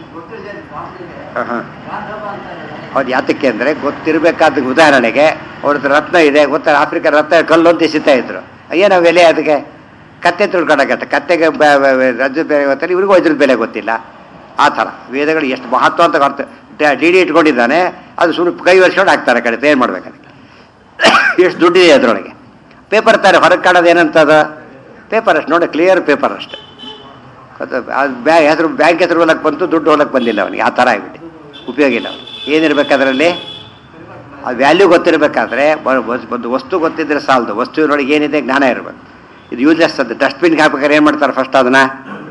ಹಾಂ ಹಾಂ ಹೌದು ಯಾತಕ್ಕೆ ಅಂದರೆ ಗೊತ್ತಿರಬೇಕಾದ ಉದಾಹರಣೆಗೆ ಅವ್ರದ್ದು ರತ್ನ ಇದೆ ಗೊತ್ತಾ ಆಫ್ರಿಕಾ ರತ್ನ ಕಲ್ಲು ಅಂತ ಎಸಿತಾ ಇದ್ರು ಏನೋ ಬೆಲೆ ಅದಕ್ಕೆ ಕತ್ತೆ ತಿಳ್ಕೊಳಕತ್ತೆ ಕತ್ತೆಗೆ ಬ- ಬ- ಬ- ರಜ್ಜದ ಬೆಲೆ ಗೊತ್ತಿಲ್ಲ ಇವ್ರಿಗೂ ವಜ್ರದ ಬೆಲೆ ಗೊತ್ತಿಲ್ಲ ಆ ಥರ ವೇದಗಳು ಎಷ್ಟು ಮಹತ್ವ ಅಂತ ಅರ್ಥ ಡಿ ಡಿ ಇಟ್ಕೊಂಡಿದ್ದಾನೆ ಅದು ಸುಮ್ಮನೆ ಕೈ ವರ್ಷಕೊಂಡು ಹಾಕ್ತಾರೆ ಕಡೆ ಏನು ಮಾಡ್ಬೇಕು ಅದಕ್ಕೆ ಎಷ್ಟು ದುಡ್ಡಿದೆ ಅದರೊಳಗೆ ಪೇಪರ್ ತಾರೆ ಹೊರಗೆ ಕಾಣೋದು ಏನಂತದ ಪೇಪರ್ ಅಷ್ಟು ನೋಡಿ ಕ್ಲಿಯರ್ ಪೇಪರ್ ಅಷ್ಟೆ ಅದು ಬ್ಯಾ ಹೆಸರು ಬ್ಯಾಂಕ್ ಹೆಸರು ಹೋಲಕ್ಕೆ ಬಂತು ದುಡ್ಡು ಹೋಲಕ್ಕೆ ಬಂದಿಲ್ಲ ಅವನಿಗೆ ಆ ಥರ ಆಗಿಬಿಟ್ಟು ಉಪಯೋಗ ಇಲ್ಲ ಅವನಿಗೆ ಏನಿರ್ಬೇಕು ಅದರಲ್ಲಿ ಆ ವ್ಯಾಲ್ಯೂ ಗೊತ್ತಿರಬೇಕಾದ್ರೆ ಒಂದು ವಸ್ತು ಗೊತ್ತಿದ್ರೆ ಸಾಲದು ವಸ್ತುವಿನೊಳಗೆ ಏನಿದೆ ಜ್ಞಾನ ಇರಬೇಕು ಇದು ಯೂಸ್ಲೆಸ್ ಅದು ಡಸ್ಟ್ಬಿನ್ಗೆ ಹಾಕ್ಬೇಕಾದ್ರೆ ಏನು ಮಾಡ್ತಾರೆ ಫಸ್ಟ್ ಅದನ್ನು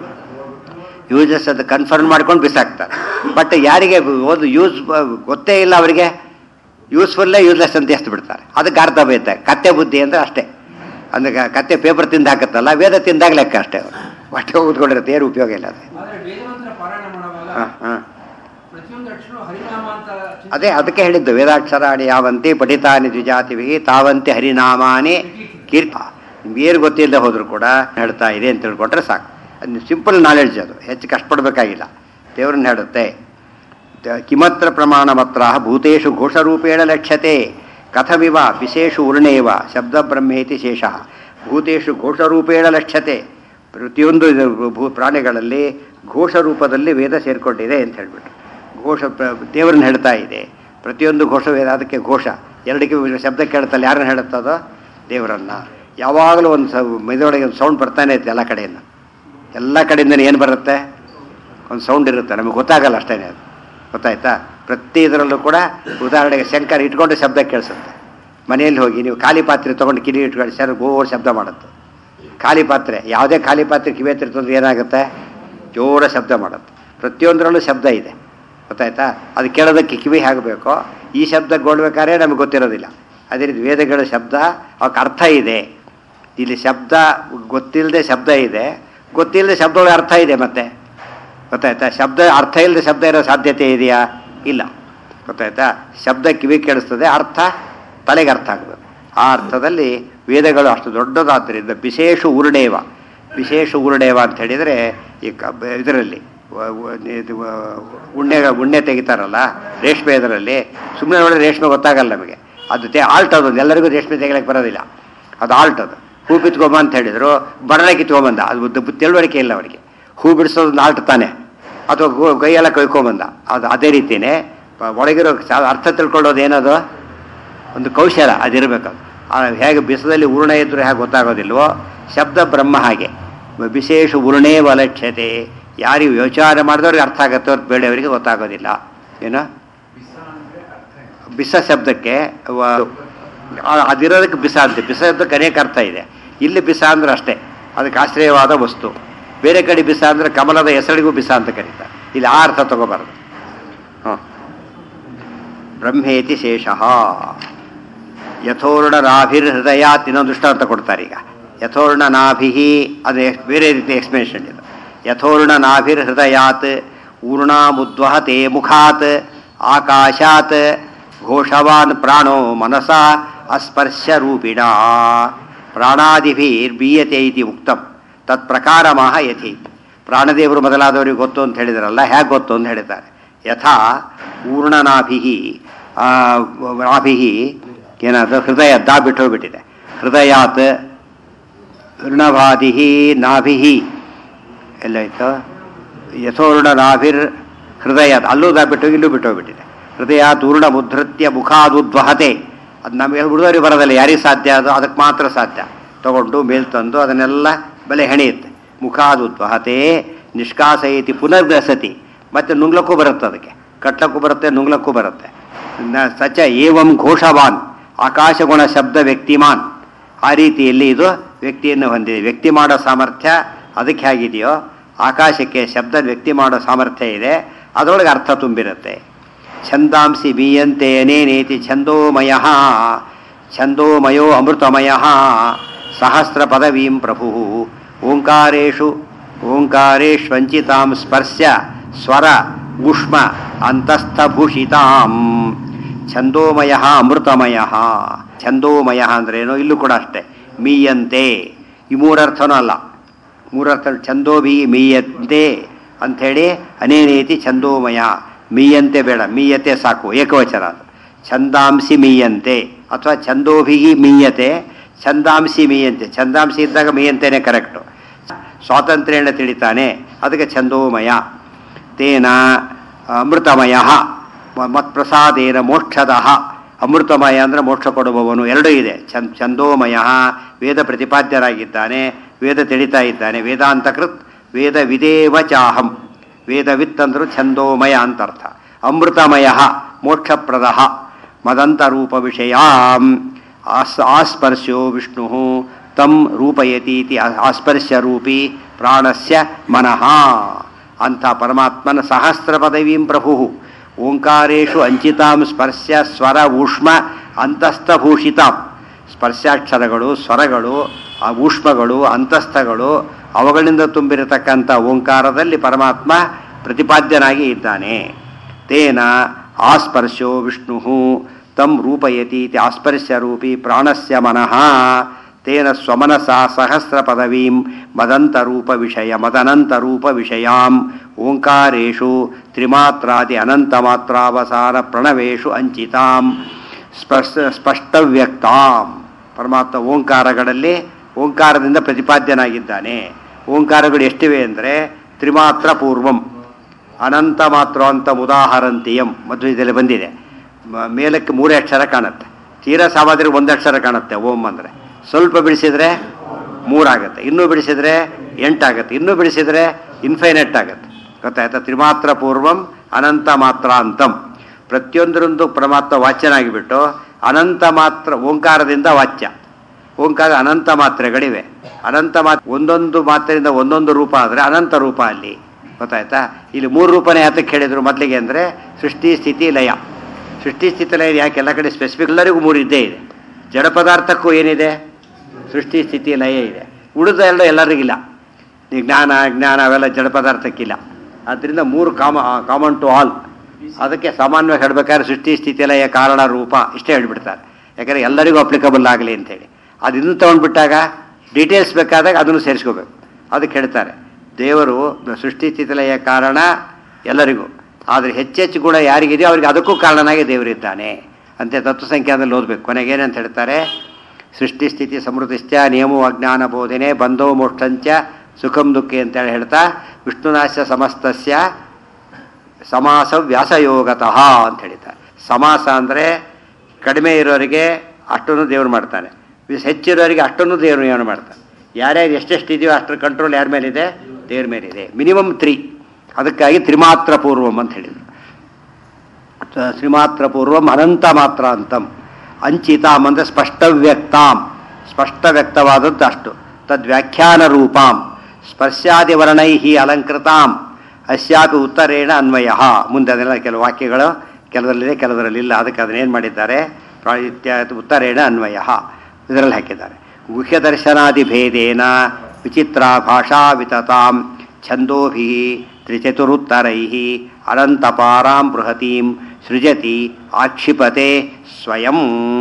ಯೂಸಸ್ ಅದು ಕನ್ಫರ್ಮ್ ಮಾಡ್ಕೊಂಡು ಬಿಸಾಕ್ತಾರೆ ಬಟ್ ಯಾರಿಗೆ ಒಂದು ಯೂಸ್ ಗೊತ್ತೇ ಇಲ್ಲ ಅವರಿಗೆ ಯೂಸ್ಫುಲ್ಲೇ ಯೂಸ್ಲೆಸ್ ಅಂತ ಎಷ್ಟು ಬಿಡ್ತಾರೆ ಅದಕ್ಕೆ ಅರ್ಥ ಬೈತೆ ಕತ್ತೆ ಬುದ್ಧಿ ಅಂದರೆ ಅಷ್ಟೇ ಅಂದ್ರೆ ಕ- ಕತ್ತೆ ಪೇಪರ್ ತಿಂದು ಹಾಕತ್ತಲ್ಲ ವೇದ ತಿಂದಾಗ ಲೆಕ್ಕ ಅಷ್ಟೇ ಅವರು ಹೊಟ್ಟೆ ಊದ್ಕೊಂಡಿರುತ್ತೆ ಏನು ಉಪಯೋಗ ಇಲ್ಲ ಅದು ಆದ್ರೆ ವೇದಮಂತ್ರ ಪಾರಾಯಣ ಮಾಡುವಾಗ ಹಾಂ ಹಾಂ ಪ್ರತಿಯೊಂದು ಅಕ್ಷರ ಹರಿನಾಮ ಅಂತ ಚಿಂತನೆ ಅದೇ ಅದಕ್ಕೆ ಹೇಳಿದ್ದು ವೇದಾಕ್ಷರಾಣಿ ಯಾವಂತಿ ಪಠಿತಾನಿ ದ್ವಿಜಾತಿವಿ ತಾವಂತಿ ಹರಿನಾಮಾನಿ ಕೀರ್ತ ಏನು ಗೊತ್ತಿಲ್ಲದೆ ಹೋದ್ರು ಕೂಡ ಹೇಳ್ತಾ ಇದೆ ಅಂತ ತಿಳ್ಕೊಂಡ್ರೆ ಸಾಕು ಅದು ಸಿಂಪಲ್ ನಾಲೆಡ್ಜ್ ಅದು ಹೆಚ್ಚು ಕಷ್ಟಪಡಬೇಕಾಗಿಲ್ಲ ದೇವ್ರನ್ನ ಹೇಳುತ್ತೆ ತ- ಕಿಮತ್ರ ಪ್ರಮಾಣ ಮಾತ್ರ ಭೂತೇಶು ಘೋಷರೂಪೇಣ ಲಕ್ಷ್ಯತೆ ಕಥಮಿವ ವಿಶೇಷ ಉರ್ಣೇವ ಶಬ್ದ ಬ್ರಹ್ಮೇತಿ ಶೇಷ ಭೂತೇಶು ಘೋಷರೂಪೇಣ ಲಕ್ಷ್ಯತೆ ಪ್ರತಿಯೊಂದು ಇದು ಭೂ ಪ್ರಾಣಿಗಳಲ್ಲಿ ಘೋಷ ರೂಪದಲ್ಲಿ ವೇದ ಸೇರಿಕೊಂಡಿದೆ ಅಂತ ಹೇಳ್ಬಿಟ್ಟು ಘೋಷ ಪ್ರ- ದೇವರನ್ನ ಹೇಳ್ತಾ ಇದೆ ಪ್ರತಿಯೊಂದು ಘೋಷ ವೇದ ಅದಕ್ಕೆ ಘೋಷ ಎರಡಕ್ಕೆ ಶಬ್ದ ಕೇಳುತ್ತಲ್ಲ ಯಾರನ್ನ ಹೇಳುತ್ತದೋ ದೇವರನ್ನ ಯಾವಾಗಲೂ ಒಂದು ಸ ಮೆದುಳೊಳಗೆ ಒಂದು ಸೌಂಡ್ ಬರ್ತಾನೆ ಇರುತ್ತೆ ಎಲ್ಲ ಕಡೆಯಿಂದ ಎಲ್ಲ ಕಡೆಯಿಂದ ಏನು ಬರುತ್ತೆ ಒಂದು ಸೌಂಡ್ ಇರುತ್ತೆ ನಮಗೆ ಗೊತ್ತಾಗಲ್ಲ ಅಷ್ಟೇ ಅದು ಗೊತ್ತಾಯ್ತಾ ಪ್ರತಿ ಇದರಲ್ಲೂ ಕೂಡ ಉದಾಹರಣೆಗೆ ಶಂಕರ್ ಇಟ್ಕೊಂಡು ಶಬ್ದ ಕೇಳಿಸುತ್ತೆ ಮನೆಯಲ್ಲಿ ಹೋಗಿ ನೀವು ಖಾಲಿ ಪಾತ್ರೆ ತೊಗೊಂಡು ಕಿಡಿ ಇಟ್ಕೊಂಡು ಸರ್ ಗೋರ್ ಶಬ್ದ ಮಾಡುತ್ತೆ ಖಾಲಿ ಪಾತ್ರೆ ಯಾವುದೇ ಖಾಲಿ ಪಾತ್ರೆ ಕಿವಿ ಹತ್ರ ಇರ್ತಂದ್ರೆ ಏನಾಗುತ್ತೆ ಜೋರ ಶಬ್ದ ಮಾಡುತ್ತೆ ಪ್ರತಿಯೊಂದರಲ್ಲೂ ಶಬ್ದ ಇದೆ ಗೊತ್ತಾಯ್ತಾ ಅದು ಕೇಳೋದಕ್ಕೆ ಕಿವಿ ಆಗಬೇಕೋ ಈ ಶಬ್ದ ಗೋಳ್ಬೇಕಾದ್ರೆ ನಮಗೆ ಗೊತ್ತಿರೋದಿಲ್ಲ ಅದೇ ರೀತಿ ವೇದಗಳ ಶಬ್ದ ಅವಕ್ಕೆ ಅರ್ಥ ಇದೆ ಇಲ್ಲಿ ಶಬ್ದ ಗೊತ್ತಿಲ್ಲದೆ ಶಬ್ದ ಇದೆ ಗೊತ್ತಿಲ್ಲದೆ ಶಬ್ದಗಳ ಅರ್ಥ ಇದೆ ಮತ್ತೆ ಗೊತ್ತಾಯ್ತಾ ಶಬ್ದ ಅರ್ಥ ಇಲ್ಲದೆ ಶಬ್ದ ಇರೋ ಸಾಧ್ಯತೆ ಇದೆಯಾ ಇಲ್ಲ ಗೊತ್ತಾಯ್ತಾ ಶಬ್ದ ಕಿವಿ ಕೇಳಿಸ್ತದೆ ಅರ್ಥ ತಲೆಗೆ ಅರ್ಥ ಆಗಬೇಕು ಆ ಅರ್ಥದಲ್ಲಿ ವೇದಗಳು ಅಷ್ಟು ದೊಡ್ಡದಾದ್ದರಿಂದ ವಿಶೇಷ ಉರುಡೇವ ವಿಶೇಷ ಉರುಡೇವ ಅಂತ ಹೇಳಿದರೆ ಈ ಕ ಇದರಲ್ಲಿ ವ- ವ- ಇದು ವ- ಉಣ್ಣೆ ಉಣ್ಣೆ ತೆಗಿತಾರಲ್ಲ ರೇಷ್ಮೆ ಇದರಲ್ಲಿ ಸುಮ್ಮನೆ ನೋಡಿದ್ರೆ ರೇಷ್ಮೆ ಗೊತ್ತಾಗಲ್ಲ ನಮಗೆ ಅದು ತೇ ಆಲ್ಟ್ ಅದು ಎಲ್ಲರಿಗೂ ರೇಷ್ಮೆ ತೆಗಿಲಕ್ಕೆ ಬರೋದಿಲ್ಲ ಅದು ಆಲ್ಟ್ ಅದು ಹೂ ಬಿತ್ಕೊಂಬ ಅಂತ ಹೇಳಿದ್ರು ಬಡನೆ ಕಿತ್ಕೊಂಬಂದ ಅದು ಬುದ್ಧ- ಬುದ್ಧ- ತಿಳುವಳಿಕೆ ಇಲ್ಲ ಅವರಿಗೆ ಹೂ ಬಿಡಿಸೋದು ಆಲ್ಟ್ ತಾನೆ ಅಥವಾ ಗೋ- ಕೈಯೆಲ್ಲ ಕೈಕೊಂಬಂದ ಅದು ಅದೇ ರೀತಿಯೇ ಪ- ಒಳಗಿರೋ ಸ- ಅರ್ಥ ತಿಳ್ಕೊಳ್ಳೋದು ಏನದು ಒಂದು ಕೌಶಲ ಅದಿರಬೇಕು ಆ ಹೇಗೆ ಬಿಸದಲ್ಲಿ ಉರುಣ ಇದ್ರೂ ಹೇಗೆ ಗೊತ್ತಾಗೋದಿಲ್ವೋ ಶಬ್ದ ಬ್ರಹ್ಮ ಹಾಗೆ ವಿಶೇಷ ಉರುಣೇ ವಲಕ್ಷ್ಯತೆ ಯಾರಿಗೆ ಯೋಚನೆ ಮಾಡಿದವ್ರಿಗೆ ಅರ್ಥ ಆಗುತ್ತೆ ಹೊರತು ಬೇರೆಯವರಿಗೆ ಗೊತ್ತಾಗೋದಿಲ್ಲ ಏನು ಬಿಸ ಶಬ್ದಕ್ಕೆ ವ- ಆ- ಅದಿರೋದಕ್ಕೆ ಬಿಸ ಅಂತೆ ಬಿಸ ಶಬ್ದಕ್ಕೆ ಅನೇಕ ಅರ್ಥ ಇದೆ ಇಲ್ಲಿ ಬಿಸ ಅಂದ್ರೆ ಅಷ್ಟೇ ಅದಕ್ಕೆ ಆಶ್ರಯವಾದ ವಸ್ತು ಬೇರೆ ಕಡೆ ಬಿಸ ಅಂದ್ರೆ ಕಮಲದ ಹೆಸರಿಗೂ ಬಿಸ ಅಂತ ಕರೀತಾರೆ ಇಲ್ಲಿ ಆ ಅರ್ಥ ತಗೋಬಾರದು ಹಾಂ ಬ್ರಹ್ಮೇತಿ ಶೇಷಃ ಯಥೋರ್ಣ ನಾಭಿರ್ ಹೃದಯಾತ್ ಇನ್ನೊಂದು ದೃಷ್ಟಾಂತ ಕೊಡ್ತಾರೆ ಈಗ ಯಥೋರ್ಣ ನಾಭಿ ಅದು ಎಕ್ಸ್- ಬೇರೆ ರೀತಿ ಎಕ್ಸ್ಪ್ಲೇಷನ್ ಇದು ಯಥೋರ್ಣ ನಾಭಿರ್ ಹೃದಯಾತ್ ಊರ್ಣಾಮುದ್ವಹತೆ ಮುಖಾತ್ ಆಕಾಶಾತ್ ಘೋಷವಾನ್ ಪ್ರಾಣೋ ಮನಸ ಅಸ್ಪರ್ಶ ರೂಪಿಣ ಪ್ರಾಣಾದಿಭಿರ್ಬೀಯತೆ ಇತಿ ಉಕ್ತಂ ತತ್ ಪ್ರಕಾರಮಃ ಯಥಿ ಪ್ರಾಣದೇವರು ಮೊದಲಾದವರಿಗೆ ಗೊತ್ತು ಅಂತ ಹೇಳಿದ್ರಲ್ಲ ಹೇಗೆ ಗೊತ್ತು ಅಂತ ಹೇಳಿದ್ದಾರೆ ಯಥಾ ಊರ್ಣನಾಭಿ ನಾಭಿ ಏನಾದ್ರು ಹೃದಯ ದಾ ಬಿಟ್ಟು ಹೋಗ್ಬಿಟ್ಟಿದೆ ಹೃದಯಾತ್ ಋಣವಾದಿ ನಾಭಿ ಎಲ್ಲಾಯ್ತು ಯಥೋರ್ಣ ನಾಭಿರ್ ಹೃದಯ ಅಲ್ಲೂ ದಾ ಬಿಟ್ಟು ಹೋಗಿ ಇಲ್ಲೂ ಬಿಟ್ಟು ಹೋಗ್ಬಿಟ್ಟಿದೆ ಹೃದಯ ತೂರ್ಣ ಮುದ್ರತ್ಯ ಮುಖಾದುದ್ವಹತೆ ಅದು ನಮಗೆ ಹುಡುಗರಿಗೆ ಬರೋದಿಲ್ಲ ಯಾರಿಗೆ ಸಾಧ್ಯ ಅದು ಅದಕ್ಕೆ ಮಾತ್ರ ಸಾಧ್ಯ ತಗೊಂಡು ಮೇಲ್ ತಂದು ಅದನ್ನೆಲ್ಲ ಬೆಲೆ ಹೆಣೆಯುತ್ತೆ ಮುಖಾದುದ್ವಹತೆ ನಿಷ್ಕಾಸಯತಿ ಪುನರ್ಗ್ರಸತಿ ಮತ್ತೆ ನುಂಗ್ಲಕ್ಕೂ ಬರುತ್ತೆ ಅದಕ್ಕೆ ಕಟ್ಲಕ್ಕೂ ಬರುತ್ತೆ ನುಂಗ್ಲಕ್ಕೂ ಬರುತ್ತೆ ನ- ಸಚ ಏವಂ ಘೋಷವಾನ್ ಆಕಾಶಗುಣ ಶಬ್ದ ವ್ಯಕ್ತಿಮಾನ್ ಆ ರೀತಿಯಲ್ಲಿ ಇದು ವ್ಯಕ್ತಿಯನ್ನು ಹೊಂದಿದೆ ವ್ಯಕ್ತಿ ಮಾಡೋ ಸಾಮರ್ಥ್ಯ ಅದಕ್ಕೆ ಹೇಗಿದೆಯೋ ಆಕಾಶಕ್ಕೆ ಶಬ್ದ ವ್ಯಕ್ತಿ ಮಾಡೋ ಸಾಮರ್ಥ್ಯ ಇದೆ ಅದರೊಳಗೆ ಅರ್ಥ ತುಂಬಿರುತ್ತೆ ಛಂದಾಂಸಿ ಬೀಯಂತೆ ಅನೇನೇತಿ ಛಂದೋಮಯ ಛಂದೋಮಯೋ ಅಮೃತಮಯ ಸಹಸ್ರ ಪದವೀಂ ಪ್ರಭು ಓಂಕಾರೇಶು ಓಂಕಾರೇಶ್ವಂಚಿತಾಂ ಸ್ಪರ್ಶ ಸ್ವರ ಉಷ್ಮ ಅಂತಸ್ಥಭೂಷಿತಾಂ ಛಂದೋಮಯ ಅಮೃತಮಯ ಛಂದೋಮಯ ಅಂದ್ರೇನು ಇಲ್ಲೂ ಕೂಡ ಅಷ್ಟೇ ಮೀಯಂತೆ ಈ ಮೂರರ್ಥನೂ ಅಲ್ಲ ಮೂರರ್ಥ ಛಂದೋಭಿ ಮೀಯಂತೆ ಅಂಥೇಳಿ ಅನೇನೇತಿ ಛಂದೋಮಯ ಮೀಯಂತೆ ಬೇಡ ಮೀಯತೆ ಸಾಕು ಏಕವಚನ ಅದು ಛಂದಾಂಸಿ ಮೀಯಂತೆ ಅಥವಾ ಛಂದೋಭಿ ಮೀಯತೆ ಛಂದಾಂಸಿ ಮೀಯಂತೆ ಛಂದಾಂಸಿ ಇದ್ದಾಗ ಮೀಯಂತೆನೇ ಕರೆಕ್ಟು ಸ್ವಾತಂತ್ರ್ಯನ ತಿಳಿತಾನೆ ಅದಕ್ಕೆ ಛಂದೋಮಯ ತೇನ ಅಮೃತಮಯ ಮತ್ಪ್ರಸಾದೇನ ಮೋಕ್ಷದ ಅಮೃತಮಯ ಅಂದರೆ ಮೋಕ್ಷ ಕೊಡುವವನು ಎರಡೂ ಇದೆ ಚಂದ್ ಛಂದೋಮಯ ವೇದ ಪ್ರತಿಪಾದ್ಯರಾಗಿದ್ದಾನೆ ವೇದ ತಿಳಿತಾ ಇದ್ದಾನೆ ವೇದಾಂತಕೃತ್ ವೇದ ವಿದೇವ ಚಾಹಂ ವೇದವಿತ್ ಅಂದ್ರು ಛಂದೋಮಯ ಅಂತರ್ಥ ಅಮೃತಮಯ ಮೋಕ್ಷಪ್ರದ ಮದಂತರೂಪ ವಿಷಯಾಂ ಆಸ್ ಆಸ್ಪರ್ಶ್ಯೋ ವಿಷ್ಣು ತಂ ರೂಪಯತೀತಿ ಆಸ್ಪರ್ಶ್ಯ ರೂಪಿ ಪ್ರಾಣಸ್ಯ ಮನಃ ಅಂಥ ಪರಮಾತ್ಮನ ಸಹಸ್ರ ಪದವೀಂ ಪ್ರಭು ಓಂಕಾರೇಶು ಅಂಚಿತಾಂ ಸ್ಪರ್ಶ ಸ್ವರ ಊಷ್ಮ ಅಂತಸ್ಥಭೂಷಿತಾಂ ಸ್ಪರ್ಶಾಕ್ಷರಗಳು ಸ್ವರಗಳು ಆ ಊಷ್ಮಗಳು ಅಂತಸ್ಥಗಳು ಅವುಗಳಿಂದ ತುಂಬಿರತಕ್ಕಂಥ ಓಂಕಾರದಲ್ಲಿ ಪರಮಾತ್ಮ ಪ್ರತಿಪಾದ್ಯನಾಗಿ ಇದ್ದಾನೆ ತೇನ ಆಸ್ಪರ್ಶೋ ವಿಷ್ಣು ತಂ ರೂಪಯತೀತಿ ಆಸ್ಪರ್ಶ್ಯ ರೂಪಿ ಪ್ರಾಣಸ್ಯ ಮನಃ ತೇನ ಸ್ವಮನಸ ಸಹಸ್ರ ಪದವೀಂ ಮದಂತರೂಪ ವಿಷಯ ಮದನಂತರೂಪ ವಿಷಯಾಂ ಓಂಕಾರೇಶು ತ್ರಿಮಾತ್ರಾದಿ ಅನಂತಮಾತ್ರಾವಸಾನ ಪ್ರಣವೇಶು ಅಂಚಿತಾಂ ಸ್ಪಷ್ಟ ಸ್ಪಷ್ಟವ್ಯಕ್ತಾಂ ಪರಮಾತ್ಮ ಓಂಕಾರಗಳಲ್ಲಿ ಓಂಕಾರದಿಂದ ಪ್ರತಿಪಾದ್ಯನಾಗಿದ್ದಾನೆ ಓಂಕಾರಗಳು ಎಷ್ಟಿವೆ ಅಂದರೆ ತ್ರಿಮಾತ್ರ ಪೂರ್ವಂ ಅನಂತ ಮಾತ್ರ ಅಂತ ಉದಾಹರಂತಿಯಂ ಮಧ್ವದಲ್ಲಿ ಬಂದಿದೆ ಮ- ಮೇಲಕ್ಕೆ ಮೂರೇ ಅಕ್ಷರ ಕಾಣುತ್ತೆ ತೀರಾ ಸಾಮಾದ್ರಿ ಒಂದು ಅಕ್ಷರ ಕಾಣುತ್ತೆ ಓಂ ಅಂದರೆ ಸ್ವಲ್ಪ ಬಿಡಿಸಿದ್ರೆ ಮೂರಾಗುತ್ತೆ ಇನ್ನೂ ಬಿಡಿಸಿದ್ರೆ ಎಂಟಾಗುತ್ತೆ ಇನ್ನೂ ಬಿಡಿಸಿದ್ರೆ ಇನ್ಫೈನೆಟ್ ಆಗುತ್ತೆ ಗೊತ್ತಾಯ್ತಾ ತ್ರಿಮಾತ್ರ ಪೂರ್ವಂ ಅನಂತ ಮಾತ್ರ ಅಂತಂ ಪ್ರತಿಯೊಂದರೊಂದು ಪರಮಾತ್ಮ ವಾಚ್ಯನಾಗಿಬಿಟ್ಟು ಅನಂತ ಮಾತ್ರ ಓಂಕಾರದಿಂದ ವಾಚ್ಯ ಓಂಕಾರ ಅನಂತ ಮಾತ್ರೆಗಳಿವೆ ಅನಂತ ಮಾತ್ರ ಒಂದೊಂದು ಮಾತ್ರೆಯಿಂದ ಒಂದೊಂದು ರೂಪ ಆದರೆ ಅನಂತ ರೂಪ ಅಲ್ಲಿ ಗೊತ್ತಾಯ್ತಾ ಇಲ್ಲಿ ಮೂರು ರೂಪನೇ ಯಾತಕ್ಕೆ ಹೇಳಿದ್ರು ಮೊದಲಿಗೆ ಅಂದರೆ ಸೃಷ್ಟಿ ಸ್ಥಿತಿ ಲಯ ಸೃಷ್ಟಿ ಸ್ಥಿತಿ ಲಯ ಯಾಕೆ ಎಲ್ಲ ಕಡೆ ಸ್ಪೆಸಿಫಿಕ್ ಎಲ್ಲರಿಗೂ ಮೂರು ಇದ್ದೇ ಇದೆ ಜಡ ಪದಾರ್ಥಕ್ಕೂ ಏನಿದೆ ಸೃಷ್ಟಿ ಸ್ಥಿತಿ ಲಯ ಇದೆ ಉಳಿದ ಎರಡು ಎಲ್ಲರಿಗಿಲ್ಲ ಈ ಜ್ಞಾನ ಜ್ಞಾನ ಅವೆಲ್ಲ ಜಡ ಪದಾರ್ಥಕ್ಕಿಲ್ಲ ಆದ್ದರಿಂದ ಮೂರು ಕಾಮ ಕಾಮನ್ ಟು ಆಲ್ ಅದಕ್ಕೆ ಸಾಮಾನ್ಯವಾಗಿ ಹೇಳ್ಬೇಕಾದ್ರೆ ಸೃಷ್ಟಿ ಸ್ಥಿತಿ ಲಯ ಕಾರಣ ರೂಪ ಇಷ್ಟೇ ಹೇಳ್ಬಿಡ್ತಾರೆ ಯಾಕಂದರೆ ಎಲ್ಲರಿಗೂ ಅಪ್ಲಿಕಬಲ್ ಆಗಲಿ ಅಂತೇಳಿ ಅದು ಇನ್ನೂ ತೊಗೊಂಡ್ಬಿಟ್ಟಾಗ ಡೀಟೇಲ್ಸ್ ಬೇಕಾದಾಗ ಅದನ್ನು ಸೇರಿಸ್ಕೋಬೇಕು ಅದಕ್ಕೆ ಹೇಳ್ತಾರೆ ದೇವರು ಸೃಷ್ಟಿ ಸ್ಥಿತಿ ಲಯ ಕಾರಣ ಎಲ್ಲರಿಗೂ ಆದರೆ ಹೆಚ್ಚೆಚ್ಚು ಗುಣ ಯಾರಿಗಿದೆಯೋ ಅವರಿಗೆ ಅದಕ್ಕೂ ಕಾರಣನಾಗಿ ದೇವರಿದ್ದಾನೆ ಅಂತೆ ತತ್ವ ಸಂಖ್ಯಾದಲ್ಲಿ ಓದಬೇಕು ಕೊನೆಗೆ ಏನಂತ ಹೇಳ್ತಾರೆ ಸೃಷ್ಟಿ ಸ್ಥಿತಿ ಸಮೃದ್ಧಿಶ್ಚ ನಿಯಮೋ ಅಜ್ಞಾನ ಬೋಧನೆ ಬಂಧೋ ಮೋಕ್ಷಂಚ ಸುಖಂ ದುಃಖಿ ಅಂತೇಳಿ ಹೇಳ್ತಾ ವಿಷ್ಣುನಾಶ ಸಮಸ್ತಸ್ಯ ಸಮಾಸ ವ್ಯಾಸಯೋಗತಃ ಅಂತ ಹೇಳಿದ್ದಾರೆ ಸಮಾಸ ಅಂದರೆ ಕಡಿಮೆ ಇರೋರಿಗೆ ಅಷ್ಟನ್ನು ದೇವರು ಮಾಡ್ತಾನೆ ವಿಸ್ ಹೆಚ್ಚಿರೋರಿಗೆ ಅಷ್ಟನ್ನು ದೇವರು ಏನು ಮಾಡ್ತಾನೆ ಯಾರ್ಯಾರು ಎಷ್ಟೆಷ್ಟು ಇದೆಯೋ ಅಷ್ಟರ ಕಂಟ್ರೋಲ್ ಯಾರ ಮೇಲಿದೆ ದೇವ್ರ ಮೇಲಿದೆ ಮಿನಿಮಮ್ ತ್ರೀ ಅದಕ್ಕಾಗಿ ತ್ರಿಮಾತ್ರ ಪೂರ್ವಂ ಅಂತ ಹೇಳಿದರು ಶ್ರೀಮಾತ್ರ ಪೂರ್ವಂ ಅನಂತ ಮಾತ್ರ ಅಂತಂ ಅಂಚಿತಾಂ ಅಂದರೆ ಸ್ಪಷ್ಟ ವ್ಯಕ್ತಾಂ ಸ್ಪಷ್ಟ ವ್ಯಕ್ತವಾದದ್ದು ಅಷ್ಟು ತದ್ವ್ಯಾಖ್ಯಾನ ರೂಪಾಂ ಸ್ಪರ್ಶಾದಿ ವರ್ಣೈ ಅಲಂಕೃತಾಂ ಅಸ್ಯಾಪಿ ಉತ್ತರೇಣ ಅನ್ವಯ ಮುಂದೆ ಅದೆಲ್ಲ ಕೆಲವು ವಾಕ್ಯಗಳು ಕೆಲವರಲ್ಲಿದೆ ಕೆಲವರಲ್ಲಿಲ್ಲ ಅದಕ್ಕೆ ಅದನ್ನೇನು ಮಾಡಿದ್ದಾರೆ ಪ್ರಾಣಿತ್ಯ ಉತ್ತರೇಣ ಅನ್ವಯ ಇದರಲ್ಲಿ ಹಾಕಿದ್ದಾರೆ ಗುಹ್ಯದರ್ಶನಾದಿ ಭೇದೇನ ವಿಚಿತ್ರ ಭಾಷಾ ವಿತತಾಂ ಛಂದೋಭಿ ತ್ರಿಚತುರುತ್ತರೈ ಅನಂತಪಾರಾಂ ಬೃಹತೀಂ ಸೃಜತಿ ಆಕ್ಷಿಪತೆ ಸ್ವಯಂ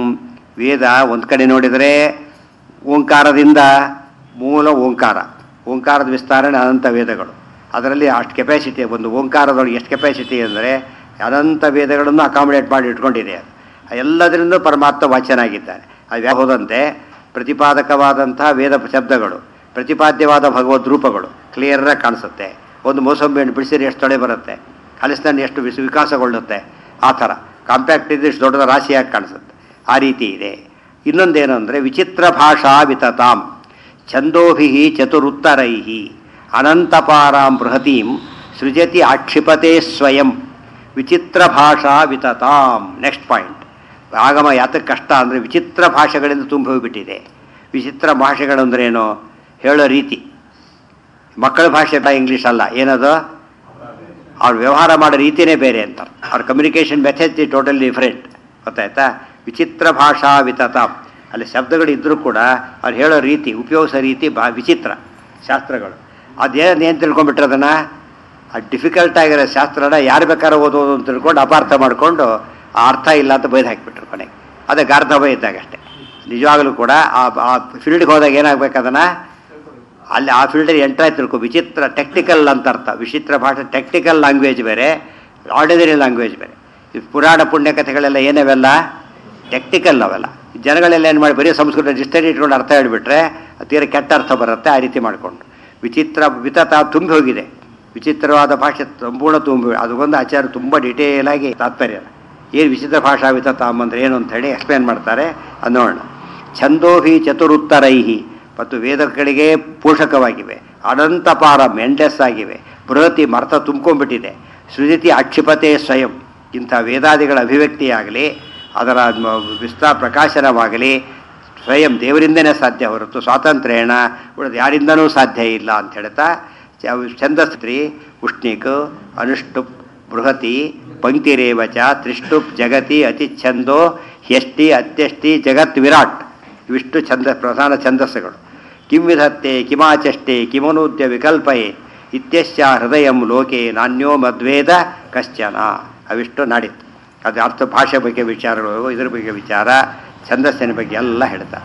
ವೇದ ಒಂದು ಕಡೆ ನೋಡಿದರೆ ಓಂಕಾರದಿಂದ ಮೂಲ ಓಂಕಾರ ಓಂಕಾರದ ವಿಸ್ತರಣೆ ಅನಂತ ವೇದಗಳು ಅದರಲ್ಲಿ ಅಷ್ಟು ಕೆಪಾಸಿಟಿ ಒಂದು ಓಂಕಾರದೊಳಗೆ ಎಷ್ಟು ಕೆಪಾಸಿಟಿ ಅಂದರೆ ಅನಂತ ವೇದಗಳನ್ನು ಅಕಾಮಿಡೇಟ್ ಮಾಡಿ ಇಟ್ಕೊಂಡಿದೆ ಅದು ಎಲ್ಲದರಿಂದ ಪರಮಾತ್ಮ ವಾಚನಾಗಿದ್ದಾನೆ ಅದು ಯಾವ ಹೋದಂತೆ ಪ್ರತಿಪಾದಕವಾದಂತಹ ವೇದ ಶಬ್ದಗಳು ಪ್ರತಿಪಾದ್ಯವಾದ ಭಗವದ್ ರೂಪಗಳು ಕ್ಲಿಯರಾಗಿ ಕಾಣಿಸುತ್ತೆ ಒಂದು ಮೋಸಂಬಿ ಹಣ್ಣು ಬಿಡಿಸಿದ್ರೆ ಎಷ್ಟು ತೊಳೆ ಬರುತ್ತೆ ಹಲಸಿನಣ್ಣು ಎಷ್ಟು ವಿಸ್ ವಿಕಾಸಗೊಳ್ಳುತ್ತೆ ಆ ಥರ ಕಾಂಪ್ಯಾಕ್ಟ್ ಇದ್ದು ಇಷ್ಟು ದೊಡ್ಡದ ರಾಶಿಯಾಗಿ ಕಾಣಿಸುತ್ತೆ ಆ ರೀತಿ ಇದೆ ಇನ್ನೊಂದೇನು ಅಂದರೆ ವಿಚಿತ್ರ ಭಾಷಾ ವಿತತಾಂ ಛಂದೋಭಿ ಚತುರುತ್ತರೈ ಅನಂತಪಾರಾಂ ಬೃಹತೀಂ ಸೃಜತಿ ಆಕ್ಷಿಪತೆ ಸ್ವಯಂ ವಿಚಿತ್ರ ಭಾಷಾ ವಿತತಾಂ ನೆಕ್ಸ್ಟ್ ಪಾಯಿಂಟ್ ಆಗಮ ಯಾತಕ್ಕೆ ಕಷ್ಟ ಅಂದರೆ ವಿಚಿತ್ರ ಭಾಷೆಗಳಿಂದ ತುಂಬ ಹೋಗಿಬಿಟ್ಟಿದೆ ವಿಚಿತ್ರ ಭಾಷೆಗಳು ಅಂದ್ರೇನು ಹೇಳೋ ರೀತಿ ಮಕ್ಕಳ ಭಾಷೆ ಇಂಗ್ಲೀಷ್ ಅಲ್ಲ ಏನದು ಅವ್ರ ವ್ಯವಹಾರ ಮಾಡೋ ರೀತಿಯೇ ಬೇರೆ ಅಂತ ಅವ್ರ communication method is totally different ಗೊತ್ತಾಯ್ತಾ ವಿಚಿತ್ರ ಭಾಷಾ ವಿತತ ಅಲ್ಲಿ ಶಬ್ದಗಳು ಇದ್ದರೂ ಕೂಡ ಅವ್ರು ಹೇಳೋ ರೀತಿ ಉಪಯೋಗಿಸೋ ರೀತಿ ಬಾ ವಿಚಿತ್ರ ಶಾಸ್ತ್ರಗಳು ಅದೇನು ಏನು ತಿಳ್ಕೊಂಬಿಟ್ರೆ ಅದನ್ನು ಆ ಡಿಫಿಕಲ್ಟ್ ಆಗಿರೋ ಶಾಸ್ತ್ರನ ಯಾರು ಬೇಕಾದ್ರೂ ಓದೋದು ಅಂತ ತಿಳ್ಕೊಂಡು ಅಪಾರ್ಥ ಮಾಡಿಕೊಂಡು ಆ ಅರ್ಥ ಇಲ್ಲ ಅಂತ ಬೈದು ಹಾಕಿಬಿಟ್ರು ಕೊನೆಗೆ ಅದೇ ಗಾರ್ಧಭ ಇದ್ದಾಗ ಅಷ್ಟೇ ನಿಜವಾಗಲೂ ಕೂಡ ಆ ಆ ಫೀಲ್ಡ್ಗೆ ಹೋದಾಗ ಏನಾಗಬೇಕು ಅದನ್ನು ಅಲ್ಲಿ ಆ ಫೀಲ್ಡಲ್ಲಿ ಎಂಟ್ರಾಯ್ ತಿಳ್ಕೊ ವಿಚಿತ್ರ ಟೆಕ್ನಿಕಲ್ ಅಂತ ಅರ್ಥ ವಿಚಿತ್ರ ಭಾಷೆ ಟೆಕ್ನಿಕಲ್ ಲ್ಯಾಂಗ್ವೇಜ್ ಬೇರೆ ಆರ್ಡಿನರಿ ಲ್ಯಾಂಗ್ವೇಜ್ ಬೇರೆ ಈ ಪುರಾಣ ಪುಣ್ಯಕಥೆಗಳೆಲ್ಲ ಏನವೆಲ್ಲ ಟೆಕ್ನಿಕಲ್ ಅವೆಲ್ಲ ಜನಗಳೆಲ್ಲ ಏನು ಮಾಡಿ ಬರೀ ಸಂಸ್ಕೃತ ಡಿಸ್ಟರಿ ಇಟ್ಕೊಂಡು ಅರ್ಥ ಹೇಳಿಬಿಟ್ರೆ ತೀರ ಕೆಟ್ಟ ಅರ್ಥ ಬರುತ್ತೆ ಆ ರೀತಿ ಮಾಡಿಕೊಂಡು ವಿಚಿತ್ರ ವಿತತ ತುಂಬಿ ಹೋಗಿದೆ ವಿಚಿತ್ರವಾದ ಭಾಷೆ ಸಂಪೂರ್ಣ ತುಂಬಿ ಅದಕ್ಕೊಂದು ಆಚಾರ್ಯ ತುಂಬ ಡಿಟೇಲ್ ಆಗಿ ತಾತ್ಪರ್ಯ ಏನು ವಿಚಿತ್ರ ಭಾಷಾ ವಿತತ ಅಂದರೆ ಏನು ಅಂತ ಹೇಳಿ ಎಕ್ಸ್ಪ್ಲೇನ್ ಮಾಡ್ತಾರೆ ಅದು ನೋಡೋಣ ಛಂದೋಹಿ ಚತುರುತ್ತರೈಹಿ ಮತ್ತು ವೇದಗಳಿಗೆ ಪೋಷಕವಾಗಿವೆ ಅನಂತಪಾರ ಮೆಂಡೆಸ್ ಆಗಿವೆ ಬೃಹತಿ ಮರ್ಥ ತುಂಬ್ಕೊಂಡ್ಬಿಟ್ಟಿದೆ ಸೃಜತಿ ಅಕ್ಷಿಪತೆ ಸ್ವಯಂ ಇಂಥ ವೇದಾದಿಗಳ ಅಭಿವ್ಯಕ್ತಿಯಾಗಲಿ ಅದರ ಮ- ವಿಸ್ತಾರ ಪ್ರಕಾಶನವಾಗಲಿ ಸ್ವಯಂ ದೇವರಿಂದನೇ ಸಾಧ್ಯ ಹೊರತು ಸ್ವಾತಂತ್ರ್ಯೇಣ ಉಳಿದ ಯಾರಿಂದನೂ ಸಾಧ್ಯ ಇಲ್ಲ ಅಂತ ಹೇಳ್ತಾ ಚ- ಛಂದಸ್ತ್ರಿ ಉಷ್ಣಿಕ್ ಅನುಷ್ಟುಪ್ ಬೃಹತಿ ಪಂಕ್ತಿರೇವ ಚ ತ್ರಿಷ್ಟುಪ್ ಜಗತಿ ಅತಿ ಛಂದೋ ಹ್ಯಷ್ಟಿ ಅತ್ಯಷ್ಟಿ ಜಗತ್ ವಿರಾಟ್ ಇವಿಷ್ಟು ಛಂದ ಪ್ರಧಾನ ಛಂದಸ್ಸುಗಳು ಕಿಂ ವಿಧತ್ತೆ ಕಿಮಾಚಷ್ಟೆ ಕಿಮನೂದ್ಯ ವಿಕಲ್ಪಯೇ ಇತ್ಯಶ್ಚ ಹೃದಯಂ ಲೋಕೆ ನಾಣ್ಯೋ ಮದ್ವೇದ ಕಶ್ಚನ ಅವಿಷ್ಟು ನಾಡಿತ್ತು ಅದು ಅರ್ಥ ಭಾಷೆ ಬಗ್ಗೆ ವಿಚಾರಗಳು ಇದ್ರ ಬಗ್ಗೆ ವಿಚಾರ ಛಂದಸ್ಸಿನ ಬಗ್ಗೆ ಎಲ್ಲ ಹೇಳ್ತಾರೆ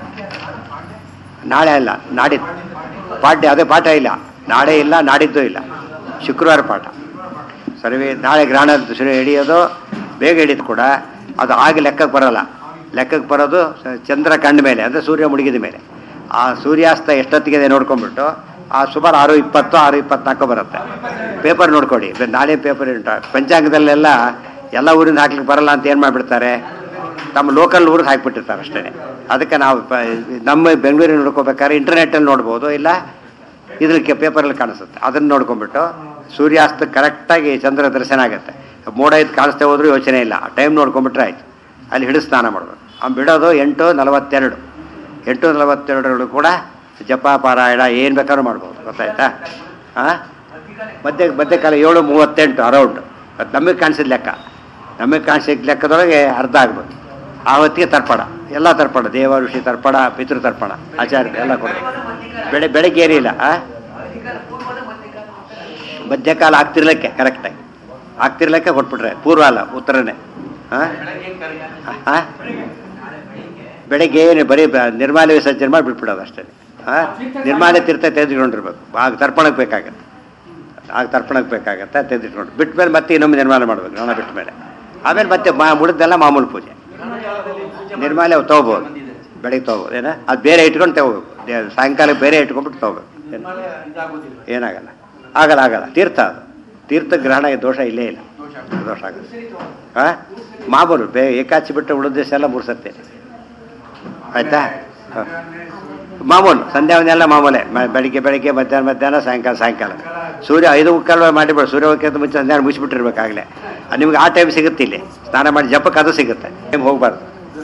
ನಾಳೆ ಅಲ್ಲ ನಾಡಿದ್ದು ಪಾಠ್ಯ ಅದೇ ಪಾಠ ಇಲ್ಲ ನಾಳೆ ಇಲ್ಲ ನಾಡಿದ್ದು ಇಲ್ಲ ಶುಕ್ರವಾರ ಪಾಠ ಸರ್ವೇ ನಾಳೆ ಗ್ರಹಣ ಶುರು ಹಿಡಿಯೋದು ಬೇಗ ಹಿಡಿದು ಕೂಡ ಅದು ಆಗ ಲೆಕ್ಕಕ್ಕೆ ಬರೋಲ್ಲ ಲೆಕ್ಕಕ್ಕೆ ಬರೋದು ಸ- ಚಂದ್ರ ಕಂಡ ಮೇಲೆ ಅಂದರೆ ಸೂರ್ಯ ಮುಳುಗಿದ ಮೇಲೆ ಆ ಸೂರ್ಯಾಸ್ತ ಎಷ್ಟೊತ್ತಿಗೆ ನೋಡ್ಕೊಂಡ್ಬಿಟ್ಟು ಆ ಸುಮಾರು ಆರು ಇಪ್ಪತ್ತು ಆರು ಇಪ್ಪತ್ನಾಲ್ಕು ಬರುತ್ತೆ ಪೇಪರ್ ನೋಡ್ಕೊಡಿ ಬೆ- ನಾಳೆ ಪೇಪರ್ ಉಂಟು ಪಂಚಾಂಗದಲ್ಲೆಲ್ಲ ಎಲ್ಲ ಊರಿಂದ ಹಾಕ್ಲಿಕ್ಕೆ ಬರಲ್ಲ ಅಂತ ಏನು ಮಾಡಿಬಿಡ್ತಾರೆ ತಮ್ಮ ಲೋಕಲ್ ಊರಿಗೆ ಹಾಕ್ಬಿಟ್ಟಿರ್ತಾರೆ ಅಷ್ಟೇ ಅದಕ್ಕೆ ನಾವು ಪ- ನಮ್ಮ ಬೆಂಗಳೂರಿಗೆ ನೋಡ್ಕೋಬೇಕಾದ್ರೆ ಇಂಟರ್ನೆಟ್ಟಲ್ಲಿ ನೋಡ್ಬೋದು ಇಲ್ಲ ಇದ್ರಲ್ಲಿ ಪೇಪರಲ್ಲಿ ಕಾಣಿಸುತ್ತೆ ಅದನ್ನು ನೋಡ್ಕೊಂಡ್ಬಿಟ್ಟು ಸೂರ್ಯಾಸ್ತ ಕರೆಕ್ಟಾಗಿ ಚಂದ್ರ ದರ್ಶನ ಆಗುತ್ತೆ ಮೋಡ ಇದ್ದು ಕಾಣಿಸ್ತಾ ಹೋದ್ರೂ ಯೋಚನೆ ಇಲ್ಲ ಟೈಮ್ ನೋಡ್ಕೊಂಡ್ಬಿಟ್ರೆ ಆಯ್ತು ಅಲ್ಲಿ ಹಿಡಿದು ಸ್ನಾನ ಮಾಡಬೇಕು ಅವ್ನು ಬಿಡೋದು ಎಂಟು ನಲವತ್ತೆರಡು ಎಂಟು ನಲವತ್ತೆರಡರಲ್ಲೂ ಕೂಡ ಜಪ ಪಾರಾಯಣ ಏನು ಬೇಕಾದ್ರೂ ಮಾಡ್ಬೋದು ಗೊತ್ತಾಯ್ತಾ ಹಾಂ ಮಧ್ಯ ಮಧ್ಯಕಾಲ ಏಳು ಮೂವತ್ತೆಂಟು ಅರೌಂಡ್ ಅದು ನಮಗೆ ಕಾಣಿಸಿದ ಲೆಕ್ಕ ನಮಗೆ ಕಾಣಿಸಿದ ಲೆಕ್ಕದೊಳಗೆ ಅರ್ಧ ಆಗ್ಬೋದು ಆ ಹೊತ್ತಿಗೆ ತರ್ಪಣ ಎಲ್ಲ ತರ್ಪಣ ದೇವ ಋಷಿ ತರ್ಪಣ ಪಿತೃ ತರ್ಪಣ ಆಚಾರ್ಯ ಎಲ್ಲ ಕೊಡು ಬೆಳೆ ಬೆಳಗ್ಗೆ ಏನಿಲ್ಲ ಆ ಮಧ್ಯಕಾಲ ಆಗ್ತಿರ್ಲಿಕ್ಕೆ ಕರೆಕ್ಟಾಗಿ ಆಗ್ತಿರ್ಲಿಕ್ಕೆ ಕೊಟ್ಬಿಟ್ರೆ ಪೂರ್ವ ಅಲ್ಲ ಉತ್ತರನೇ ಹಾಂ ಹಾಂ ಬೆಳಗ್ಗೆ ಏನು ಬರೀ ಬ- ನಿರ್ಮಾಲ್ಯ ವಿಸರ್ಜನೆ ಮಾಡಿ ಬಿಟ್ಬಿಡೋದು ಅಷ್ಟೇ ಹಾಂ ನಿರ್ಮಾಲ್ಯ ತೀರ್ಥ ತೆಗೆದುಕೊಂಡಿರ್ಬೇಕು ಆಗ ತರ್ಪಣಕ್ಕೆ ಬೇಕಾಗತ್ತೆ ಆಗ ತರ್ಪಣಕ್ಕೆ ಬೇಕಾಗತ್ತೆ ತೆಗೆದಿಟ್ಕೊಂಡು ಬಿಟ್ಟ ಮೇಲೆ ಮತ್ತೆ ಇನ್ನೊಮ್ಮೆ ನಿರ್ಮಾಣ ಮಾಡ್ಬೇಕು ನೋಣ ಬಿಟ್ಟ ಮೇಲೆ ಆಮೇಲೆ ಮತ್ತೆ ಮಾ ಉಳಿದೆಲ್ಲ ಮಾಮೂಲು ಪೂಜೆ ನಿರ್ಮಾಲ್ಯ ತೊಗೋಬೋದು ಬೆಳಿಗ್ಗೆ ತೊಗೋಬೋದು ಏನ ಅದು ಬೇರೆ ಇಟ್ಕೊಂಡು ತಗೋಬೇಕು ದೇ- ಸಾಯಂಕಾಲ ಬೇರೆ ಇಟ್ಕೊಂಡ್ಬಿಟ್ಟು ತೊಗೋಬೇಕು ಏನು ಏನಾಗಲ್ಲ ಆಗಲ್ಲ ಆಗಲ್ಲ ತೀರ್ಥ ಅದು ತೀರ್ಥ ಗ್ರಹಣ ದೋಷ ಇಲ್ಲೇ ಇಲ್ಲ ದೋಷ ಆಗುತ್ತೆ ಹಾಂ ಮಾಮೂಲು ಬೇ ಏಕಾಚಿ ಬಿಟ್ಟು ಉಳಿದ ದಿವಸ ಎಲ್ಲ ಮೂರು ಸತಿ ಆಯ್ತಾ ಹಾಂ ಮಾಮೂಲು ಸಂಧ್ಯಾ ಎಲ್ಲ ಮಾಮೂಲೆ ಮ- ಬೆಳಿಗ್ಗೆ ಬೆಳಿಗ್ಗೆ ಮಧ್ಯಾಹ್ನ ಮಧ್ಯಾಹ್ನ ಸಾಯಂಕಾಲ ಸಾಯಂಕಾಲ ಸೂರ್ಯ ಐದು ಮುಕ್ಕಾಲು ಮಾಡಿಬಿಡು ಸೂರ್ಯ ಹೋಗೋಕ್ಕಿಂತ ಮುಂಚೆ ಸಂಧ್ಯಾನ ಮುಗಿಸ್ಬಿಟ್ಟಿರ್ಬೇಕಾಗಲೇ ಅದು ನಿಮ್ಗೆ ಆ ಟೈಮ್ ಸಿಗುತ್ತೆ ಇಲ್ಲಿ ಸ್ನಾನ ಮಾಡಿ ಜಪಕ್ಕೆ ಅದು ಸಿಗುತ್ತೆ ಟೈಮ್ ಹೋಗ್ಬಾರ್ದು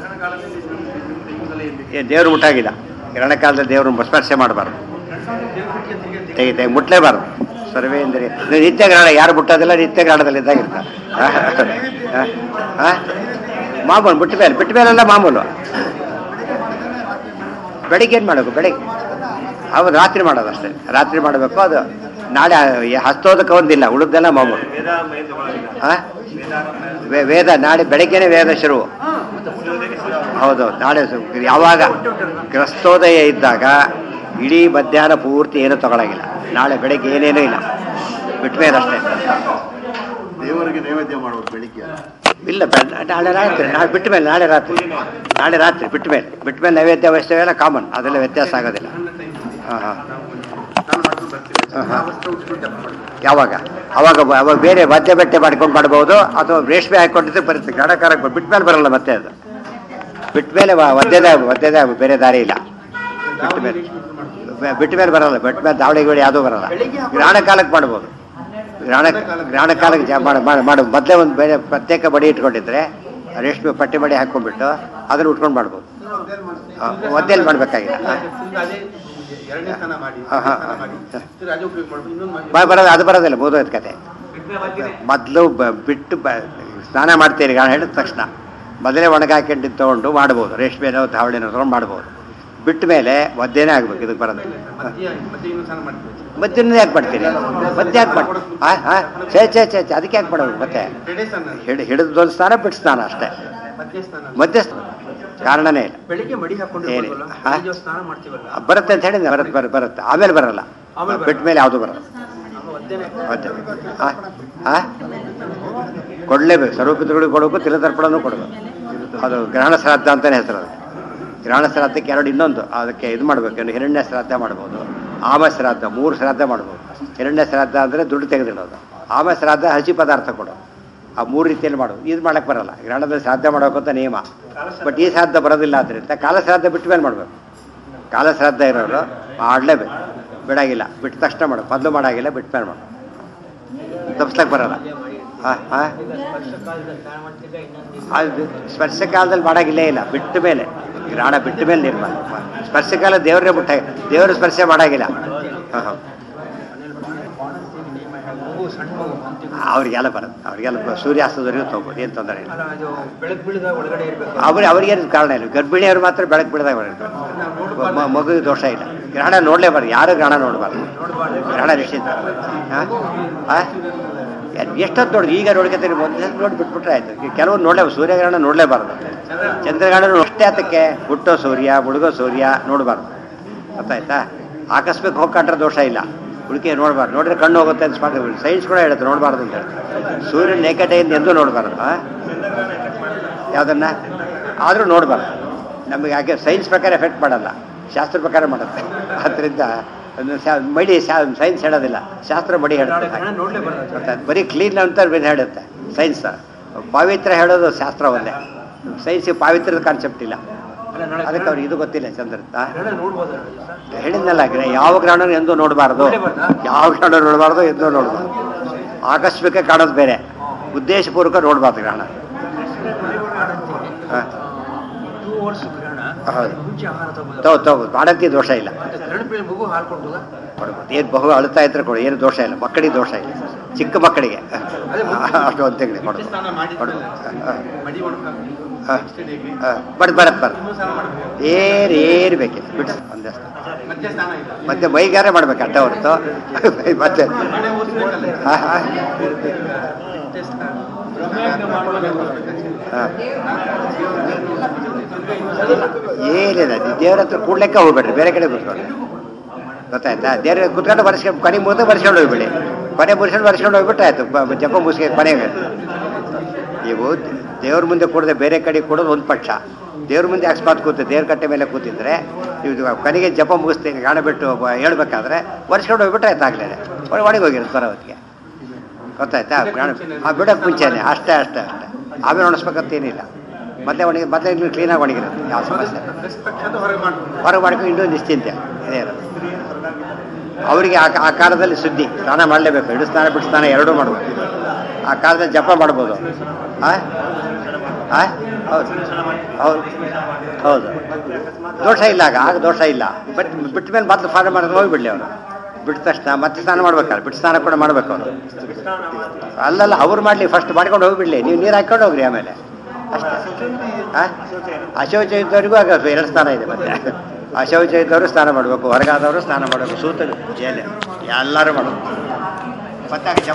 ಏ ದೇವ್ರು ಮುಟ್ಟಾಗಿಲ್ಲ ಗ್ರಹಣ ಕಾಲದಲ್ಲಿ ದೇವ್ರನ್ನ ಸ್ಪರ್ಶೆ ಮಾಡಬಾರ್ದು ತೆಗಿ ತೆಗಿ ಮುಟ್ಲೇಬಾರ್ದು ಸರ್ವೇಂದ್ರಿಯ ಇದು ನಿತ್ಯ ಗ್ರಹಣ ಯಾರು ಮುಟ್ಟೋದಿಲ್ಲ ನಿತ್ಯ ಗ್ರಹಣದಲ್ಲಿ ಇದ್ದಾಗಿರ್ತಾರೆ ಮಾಮೂಲು ಬಿಟ್ಟ ಮೇಲೆ ಬಿಟ್ಟ ಮೇಲೆಲ್ಲ ಮಾಮೂಲು ಬೆಳಿಗ್ಗೆ ಏನು ಮಾಡಬೇಕು ಬೆಳಿಗ್ಗೆ ಹೌದು ರಾತ್ರಿ ಮಾಡೋದು ಅಷ್ಟೇ ರಾತ್ರಿ ಮಾಡಬೇಕು ಅದು ನಾಳೆ ಹಸ್ತೋದಕ್ಕೆ ಒಂದಿಲ್ಲ ಉಳಿದೆಲ್ಲ ಮಾಮೂಲು ಆ? ವೇ- ವೇದ ನಾಳೆ ಬೆಳಗ್ಗೆನೆ ವೇದ ಶುರು ಹೌದು ನಾಳೆ ಸು- ಯಾವಾಗ ಗ್ರಸ್ತೋದಯ ಇದ್ದಾಗ ಇಡೀ ಮಧ್ಯಾಹ್ನ ಪೂರ್ತಿ ಏನೂ ತಗೊಳಗಿಲ್ಲ ನಾಳೆ ಬೆಳಗ್ಗೆ ಏನೇನೂ ಇಲ್ಲ ಬಿಟ್ಟ ಮೇಲೆ ಅಷ್ಟೇ ದೇವರಿಗೆ ನೈವೇದ್ಯ ಮಾಡ್ಬೇಕು ಬೆಳಿಗ್ಗೆ ಇಲ್ಲ ಬೆ- ನಾಳೆ ರಾತ್ರಿ ನಾಳೆ ಬಿಟ್ಟ ಮೇಲೆ ನಾಳೆ ರಾತ್ರಿ ನಾಳೆ ರಾತ್ರಿ ಬಿಟ್ಟ ಮೇಲೆ ಬಿಟ್ಟ ಮೇಲೆ ನೈವೇದ್ಯ ವೈಷ್ಣವೆಲ್ಲ ಕಾಮನ್ ಅದೆಲ್ಲ ವ್ಯತ್ಯಾಸ ಆಗೋದಿಲ್ಲ ಹಾಂ ಹಾಂ ಹಾಂ ಹಾಂ ಯಾವಾಗ ಅವಾಗ ಬ- ಅವಾಗ ಬೇರೆ ಮಧ್ಯ ಬೆಟ್ಟೆ ಮಾಡ್ಕೊಂಡು ಮಾಡ್ಬೋದು ಅಥವಾ ರೇಷ್ಮೆ ಹಾಕೊಂಡಿದ್ದು ಬರುತ್ತೆ ಗಡಕಾರಕ್ಕೆ ಬಿಟ್ಟ ಮೇಲೆ ಬರಲ್ಲ ಮತ್ತೆ ಅದು ಬಿಟ್ಟ ಮೇಲೆ ಒದ್ದೆದ ಒದ್ದೆದ ಬೇರೆ ದಾರಿ ಇಲ್ಲ ಬಿಟ್ಟ ಮೇಲೆ ಬೆ- ಬಿಟ್ಟ ಮೇಲೆ ಬರಲ್ಲ ಬಿಟ್ಟ ಮೇಲೆ ದಾವಳಿ ಗಿಳಿ ಯಾವುದೂ ಬರಲ್ಲ ಗ್ರಹಣ ಕಾಲಕ್ಕೆ ಮಾಡ್ಬೋದು ಗ್ರಹಣ ಗ್ರಹಣ ಕಾಲಕ್ಕೆ ಜ- ಮಾಡ ಮಾಡ- ಮಾಡು ಮೊದಲೇ ಒಂದು ಬೇರೆ ಪ್ರತ್ಯೇಕ ಬಡಿ ಇಟ್ಕೊಂಡಿದ್ರೆ ರೇಷ್ಮೆ ಪಟ್ಟಿ ಬಡಿ ಹಾಕ್ಕೊಂಡ್ಬಿಟ್ಟು ಅದನ್ನು ಉಟ್ಕೊಂಡು ಮಾಡ್ಬೋದು ಒದ್ದೆಲ್ಲಿ ಮಾಡಬೇಕಾಗಿಲ್ಲ ಎರಡನೇ ಸ್ನಾನ ಮಾಡಿ ಹಾ, ಹಾ, ಸ್ನಾನ ಮಾಡಿ ಹಾ. ತಿರ್ಗಿ ರಾಜ ಉಪಯೋಗ ಮಾಡ್ಬೇಕು ಇನ್ನೊಂದು ಮಾಡಿ ಬ- ಬರೋದು ಅದು ಬರೋದಿಲ್ಲ ಬೋಧೋದ್ ಕತೆ ಮೊದಲು ಬಿಟ್ಟು ಬ ಸ್ನಾನ ಮಾಡ್ತೀರಿ ಗಾಣ ಹೇಳಿದ ತಕ್ಷಣ ಮೊದಲೇ ಒಣಗಾಕೊಂಡು ತೊಗೊಂಡು ಮಾಡ್ಬೋದು ರೇಷ್ಮೆನೋ ಧಾವಳಿನೋ ತೊಗೊಂಡು ಮಾಡ್ಬೋದು ಬಿಟ್ಟ ಮೇಲೆ ಒದ್ದೇನೆ ಆಗ್ಬೇಕು ಇದಕ್ಕೆ ಬರೋದಿಲ್ಲ ಮಧ್ಯ ಮಧ್ಯ ಇನ್ನೊಂದು ಸ್ನಾನ ಮಾಡ್ತೀವಿ ಮಧ್ಯಾಹ್ನ ಯಾಕೆ ಮಾಡ್ತೀರಿ ಮಧ್ಯ ಯಾಕೆ ಮಾಡಿ ಹಾಂ ಹಾಂ ಛೇ ಛೇ ಛೇ ಛೇ, ಅದಕ್ಕೆ ಯಾಕೆ ಮಾಡೋದು ಮತ್ತೆ ಎರಡೇ ಸ್ನಾನ ಹಿಡಿ ಹಿಡಿದೊಂದು ಸ್ನಾನ ಬಿಟ್ಟು ಸ್ನಾನ ಅಷ್ಟೇ ಮಧ್ಯ ಸ್ನಾನ ಮಧ್ಯ ಕಾರಣನೇ ಇಲ್ಲ ಬೆಳಿಗ್ಗೆ ಮಡಿ ಹಾಕೊಂಡಿರ್ಬೋದಲ್ಲ? ಹಾಕೊಂಡಿರ್ಬೋದಲ್ಲ ಹಾ? ಬೆಳಿಗ್ಗೆ ಸ್ನಾನ ಮಾಡ್ತೀವಲ್ಲ ಬರುತ್ತೆ ಅಂತ ಹೇಳಿ ಬರುತ್ತೆ ಬರುತ್ತೆ ಬರುತ್ತೆ ಆಮೇಲೆ ಬರಲ್ಲ ಆಮೇಲೆ ಬರಲ್ಲ. ಬಿಟ್ಟ ಮೇಲೆ ಯಾವುದು ಬರಲ್ಲ ಒದ್ದೇನೆ ಮತ್ತೆ ಹಾಂ ಹಾಂ ಕೊಡಲೇಬೇಕು ಸರ್ವಪಿತೃಗಳಿಗೆ ಕೊಡಬೇಕು ತಿಲತರ್ಪಣನೂ ಕೊಡಬೇಕು ಅದು ಗ್ರಹಣ ಶ್ರಾದ್ದ ಅಂತಲೇ ಹೆಸರು ಅದು ಗ್ರಹಣ ಶ್ರಾದ್ದಕ್ಕೆ ಎರಡು ಇನ್ನೊಂದು ಅದಕ್ಕೆ ಇದು ಮಾಡಬೇಕು ಇನ್ನು ಹಿರಣ್ಯ ಶ್ರಾದ್ದ ಮಾಡ್ಬೋದು ಆಮ ಶ್ರಾದ್ದ ಮೂರು ಶ್ರಾದ್ದ ಮಾಡ್ಬೋದು ಹಿರಣ್ಯ ಶ್ರಾದ್ದ ಅಂದರೆ ದುಡ್ಡು ತೆಗೆದಿಡೋದು ಆಮ ಶ್ರಾದ್ದ ಹಸಿ ಪದಾರ್ಥ ಕೊಡೋದು ಆ ಮೂರು ರೀತಿಯಲ್ಲಿ ಮಾಡೋದು ಇದು ಮಾಡಕ್ಕೆ ಬರಲ್ಲ ಗ್ರಹಣದಲ್ಲಿ ಶ್ರಾದ್ದ ಮಾಡಬೇಕು ಅಂತ ನಿಯಮ ಬಟ್ ಈ ಶ್ರಾದ್ದ ಬರೋದಿಲ್ಲ ಆದ್ದರಿಂದ ಕಾಲ ಶ್ರಾದ್ದ ಬಿಟ್ಟ ಮೇಲೆ ಮಾಡಬೇಕು ಕಾಲ ಶ್ರಾದ್ದ ಇರೋರು ಮಾಡಲೇಬೇಕು ಬಿಡಾಗಿಲ್ಲ ಬಿಟ್ಟ ತಕ್ಷಣ ಮಾಡು ಮೊದಲು ಮಾಡಾಗಿಲ್ಲ ಬಿಟ್ಟ ಮೇಲೆ ಮಾಡು ತಪ್ಪಿಸ್ಲಕ್ಕೆ ಬರಲ್ಲ ಹಾಂ ಹಾಂ ಅದು ಸ್ಪರ್ಶ ಕಾಲದಲ್ಲಿ ಮಾಡಾಗಿಲ್ಲೇ ಇಲ್ಲ ಬಿಟ್ಟ ಮೇಲೆ ಗ್ರಹಣ ಬಿಟ್ಟ ಮೇಲೆ ನಿರ್ಮಾಣ ಸ್ಪರ್ಶ ಕಾಲ ದೇವರೇ ಬಿಟ್ಟ ದೇವರು ಸ್ಪರ್ಶ ಮಾಡಾಗಿಲ್ಲ ಹಾಂ ಹಾಂ ಮಗು ಸಣ್ಣ ಮಗು ಅಂತಿಮ ಅವ್ರಿಗೆಲ್ಲ ಬರುತ್ತೆ ಅವ್ರಿಗೆಲ್ಲ ಸೂರ್ಯಾಸ್ತದವರೆಗೂ ತೊಗೊಬೋದು ಏನು ತೊಂದರೆ ಇಲ್ಲ ಅಲ್ಲ ಅದು ಬೆಳಕು ಬೀಳಿದಾಗ ಒಳಗಡೆ ಇರ್ಬೇಕು ಅವ್ರಿಗೆ ಅವ್ರಿಗೇನು ಕಾರಣ ಇಲ್ಲ ಗರ್ಭಿಣಿಯವರು ಮಾತ್ರ ಬೆಳಕು ಬಿಡದಾಗ ಬರಬೇಕು ಮ- ಮಗುವಿಗೆ ದೋಷ ಇಲ್ಲ ಗ್ರಹಣ ನೋಡಲೇಬಾರ್ದು ಯಾರು ಗ್ರಹಣ ನೋಡಬಾರ್ದು ಗ್ರಹಣ ನಿಶ್ಚಿತ ಹಾಂ ಹಾಂ ಎಷ್ಟೊತ್ತು ನೋಡಿ ಈಗ ನೋಡ್ಕೊತೀರಿ ಮೊದಲು ನೋಡಿ ಬಿಟ್ಬಿಟ್ರೆ ಆಯ್ತು ಕೆಲವರು ನೋಡಲೇ ಸೂರ್ಯಗ್ರಹಣ ನೋಡಲೇಬಾರ್ದು ಚಂದ್ರಗ್ರಹಣ ಅಷ್ಟೇ ಅದಕ್ಕೆ ಹುಟ್ಟೋ ಸೂರ್ಯ ಮುಳುಗೋ ಸೂರ್ಯ ನೋಡಬಾರ್ದು ಗೊತ್ತಾಯ್ತಾ ಆಕಸ್ಮಿಕ ಹೋಗ್ಕಾಟ್ರೆ ದೋಷ ಇಲ್ಲ ಉಳಿಕೆ ನೋಡಬಾರ್ದು ನೋಡಿದ್ರೆ ಕಣ್ಣು ಹೋಗುತ್ತೆ ಅಂತ ಸ್ಪಾಟ್ ಸೈನ್ಸ್ ಕೂಡ ಹೇಳುತ್ತೆ ನೋಡಬಾರ್ದು ಅಂತ ಹೇಳ್ತಾರೆ ಸೂರ್ಯನ ನೇಕಟೆಯಿಂದ ಎಂದೂ ನೋಡಬಾರ್ದು ಹಾಂ ಯಾವುದನ್ನ ಆದರೂ ನೋಡಬಾರ್ದು ನಮಗೆ ಯಾಕೆ ಸೈನ್ಸ್ ಪ್ರಕಾರ ಎಫೆಕ್ಟ್ ಮಾಡಲ್ಲ ಶಾಸ್ತ್ರ ಪ್ರಕಾರ ಮಾಡುತ್ತೆ ಆದ್ದರಿಂದ ಅದನ್ನ ಶಾ- ಮಡಿ ಸೈನ್ಸ್ ಹೇಳೋದಿಲ್ಲ ಶಾಸ್ತ್ರ ಮಡಿ ಹೇಳುತ್ತೆ ಗ್ರಹಣ ನೋಡ್ಲೇಬಾರ್ದು ಗೊತ್ತಾಯ್ತು ಬರೀ ಕ್ಲೀನ್ ಅಂತ ಬೇರೆ ಹೇಳುತ್ತೆ ಸೈನ್ಸ್ ಪಾವಿತ್ರ ಹೇಳೋದು ಶಾಸ್ತ್ರ ಒಂದೇ ಸೈನ್ಸಿಗೆ ಪಾವಿತ್ರದ ಕಾನ್ಸೆಪ್ಟ್ ಇಲ್ಲ ಅಲ್ಲ ನಾಳೆ ಅದಕ್ಕೆ ಅವ್ರಿಗೆ ಇದು ಗೊತ್ತಿಲ್ಲ ಚಂದ್ರ ಗ್ರಹಣ ನೋಡ್ಬೋದಾ ಹೇಳಿದ್ನಲ್ಲ ಗ್ರ- ಯಾವ ಗ್ರಹಣ ಎಂದೂ ನೋಡಬಾರ್ದು ನೋಡ್ಲೇಬಾರ್ದಾ? ಯಾವ ಗ್ರಹಣ ನೋಡಬಾರ್ದು ಎಂದೂ ನೋಡಬಾರ್ದು ಆಕಸ್ಮಿಕ ಕಾಣೋದು ಬೇರೆ ಉದ್ದೇಶಪೂರ್ವಕ ನೋಡಬಾರ್ದು ಗ್ರಹಣ ಹಾಂ ಟೂ ಅವರ್ಸ್ ಗ್ರಹಣ ಹೌದು. ಮುಂಚೆ ಆಹಾರ ತಗೋಬೋದು ತಗೋ ತಗೋ ಮಾಡಕ್ಕೆ ದೋಷ ಇಲ್ಲ ಮತ್ತೆ ಗ್ರಹಣ ಮೇಲೆ ಮಗು ಹಾಲು ಕೊಡ್ಬೋದಾ ಕೊಡ್ಬೋದು ಏನು ಬಹು ಅಳ್ತಾ ಇದ್ರೆ ಕೊಡಿ ಏನು ದೋಷ ಇಲ್ಲ ಮಕ್ಕಳಿಗೆ ದೋಷ ಇಲ್ಲ ಚಿಕ್ಕ ಮಕ್ಕಳಿಗೆ ಅಷ್ಟು ಒಂದು ತಿಂಗಳು ಕೊಡ್ಬೋದು ಸ್ನಾನ ಮಾಡಿ ಕೊಡ್ಬೋದು ಹಾಂ ಮಡಿ ಒಣಗಿ ಹಾಂ ನೆಕ್ಸ್ಟ್ ಡೇಗೆ ಹಾಂ ಬಟ್ ಬರತ್ತೆ ಬರತ್ತೆ ಇನ್ನೂ ಸ್ನಾನ ಮಾಡಬೇಕು ಏರು ಏರು ಬೇಕಿಲ್ಲ ಬಿಟ್ಟು ಒಂದೇ ಮಧ್ಯ ಸ್ನಾನ ಇಲ್ಲ ಮತ್ತೆ ಮೈಗಾರೆ ಮಾಡ್ಬೇಕು ಅಡ್ಡ ಹೊರತು ಮತ್ತೆ ಮನೆ ಓದಿಸ್ಬೇಕಲ್ಲ ಹಾಂ ಹಾಂ ಮಧ್ಯ ಸ್ನಾನ ಹಾಂ ಏನಿಲ್ಲ ನೀವು ದೇವ್ರ ಹತ್ರ ಕೂಡ್ಲೆಕ್ಕ ಹೋಗ್ಬೇಡ್ರಿ ಬೇರೆ ಕಡೆ ಕೂತ್ಕೊಳ್ಳಿ ಗೊತ್ತಾಯ್ತಾ ದೇವ್ರ ಕುತ್ಕೊಂಡು ಬರ್ಸ್ಕೊಂಡು ಕೊನೆ ಮುಗಿದು ಬರ್ಸ್ಕೊಂಡು ಹೋಗ್ಬಿಡಿ ಕೊನೆ ಮುರ್ಸ್ಕೊಂಡು ಬರ್ಸ್ಕೊಂಡು ಹೋಗ್ಬಿಟ್ರೆ ಆಯ್ತು ಬ- ಬ- ಜಪ ಮುಗಿಸ್ಕೊಂಡು ಕೊನೆಗೆ ನೀವು ದೇವ್ರ ಮುಂದೆ ಕೂಡದೆ ಬೇರೆ ಕಡೆ ಕೊಡೋದು ಒಂದು ಪಕ್ಷ ದೇವ್ರ ಮುಂದೆ ಅಕಸ್ಮಾತ್ ಕೂತು ದೇವ್ರ ಕಟ್ಟೆ ಮೇಲೆ ಕೂತಿದ್ರೆ ನೀವು ಕೊನೆಗೆ ಜಪ ಮುಗಿಸ್ತೀನಿ ಗಾಣ ಬಿಟ್ಟು ಬ- ಹೇಳ್ಬೇಕಾದ್ರೆ ವರ್ಷಕೊಂಡು ಹೋಗ್ಬಿಟ್ರೆ ಆಯ್ತು ಆಗ್ಲೇನೆ ಒಳಗೆ ಒಳಗೆ ಹೋಗಿರುತ್ತೆ ಬರೋ ಹೊತ್ತಿಗೆ ಗೊತ್ತಾಯ್ತಾ ಆ ಬಿಡೋಕ್ಕೆ ಮುಂಚೆನೆ ಅಷ್ಟೇ ಅಷ್ಟೇ ಅಷ್ಟೇ ಆಮೇಲೆ ಒಣಸ್ಬೇಕಂತ ಏನಿಲ್ಲ ಮೊದಲೇ ಒಣಗಿ ಮೊದಲೇ ಇನ್ನೂ ಕ್ಲೀನಾಗಿ ಒಣಗಿರುತ್ತೆ ಯಾವ ಸಮಸ್ಯೆ ಇಲ್ಲ. ತಕ್ಷಣ ಹೊರಗೆ ಮಾಡ್ಬೋದು ಹೊರಗೆ ಮಾಡ್ಕೊಂಡು ಇನ್ನೂ ನಿಶ್ಚಿಂತೆ ಇದೇ ಇರೋದು ಅವರಿಗೆ ಆ ಆ ಕಾಲದಲ್ಲಿ ಸುದ್ದಿ ಸ್ನಾನ ಮಾಡಲೇಬೇಕು ಇಡು ಸ್ನಾನ ಬಿಟ್ಟು ಸ್ನಾನ ಎರಡೂ ಮಾಡ್ಬೇಕು ಆ ಕಾಲದಲ್ಲಿ ಜಪ ಮಾಡ್ಬೋದು ಆ? ಆ? ಹೌದು ಹೌದು ಹೌದು ದೋಷ ಇಲ್ಲ ಆಗ ಆಗ ದೋಷ ಇಲ್ಲ ಬಟ್ ಬಿಟ್ಟ ಮೇಲೆ ಮತ್ತೆ ಸ್ನಾನ ಮಾಡೋದು ಹೋಗಿಬಿಡ್ಲಿ ಅವರು ಬಿಟ್ಟ ತಕ್ಷಣ ಮತ್ತೆ ಸ್ನಾನ ಮಾಡ್ಬೇಕಲ್ಲ ಬಿಟ್ಟು ಸ್ನಾನ ಕೂಡ ಮಾಡ್ಬೇಕು ಅವರು ಅಲ್ಲಲ್ಲ ಅವ್ರು ಮಾಡಲಿ ಫಸ್ಟ್ ಮಾಡ್ಕೊಂಡು ಹೋಗಿಬಿಡ್ಲಿ ನೀವು ನೀರು ಹಾಕ್ಕೊಂಡು ಹೋಗ್ರಿ ಆಮೇಲೆ ಅಷ್ಟೇ ಆ? ಅಶೌಚ ಇದ್ದವರಿಗೂ ಆಗ ಎರಡು ಸ್ನಾನ ಇದೆ ಮತ್ತೆ ಅಶೌಚ ಇದ್ದವರು ಸ್ನಾನ ಮಾಡಬೇಕು ಹೊರಗಾದವರು ಸ್ನಾನ ಮಾಡಬೇಕು ಸೂತರು ಜೇಲೆ ಎಲ್ಲರೂ ಮಾಡಬೇಕು ಮತ್ತೆ ಆಗ ಜಪ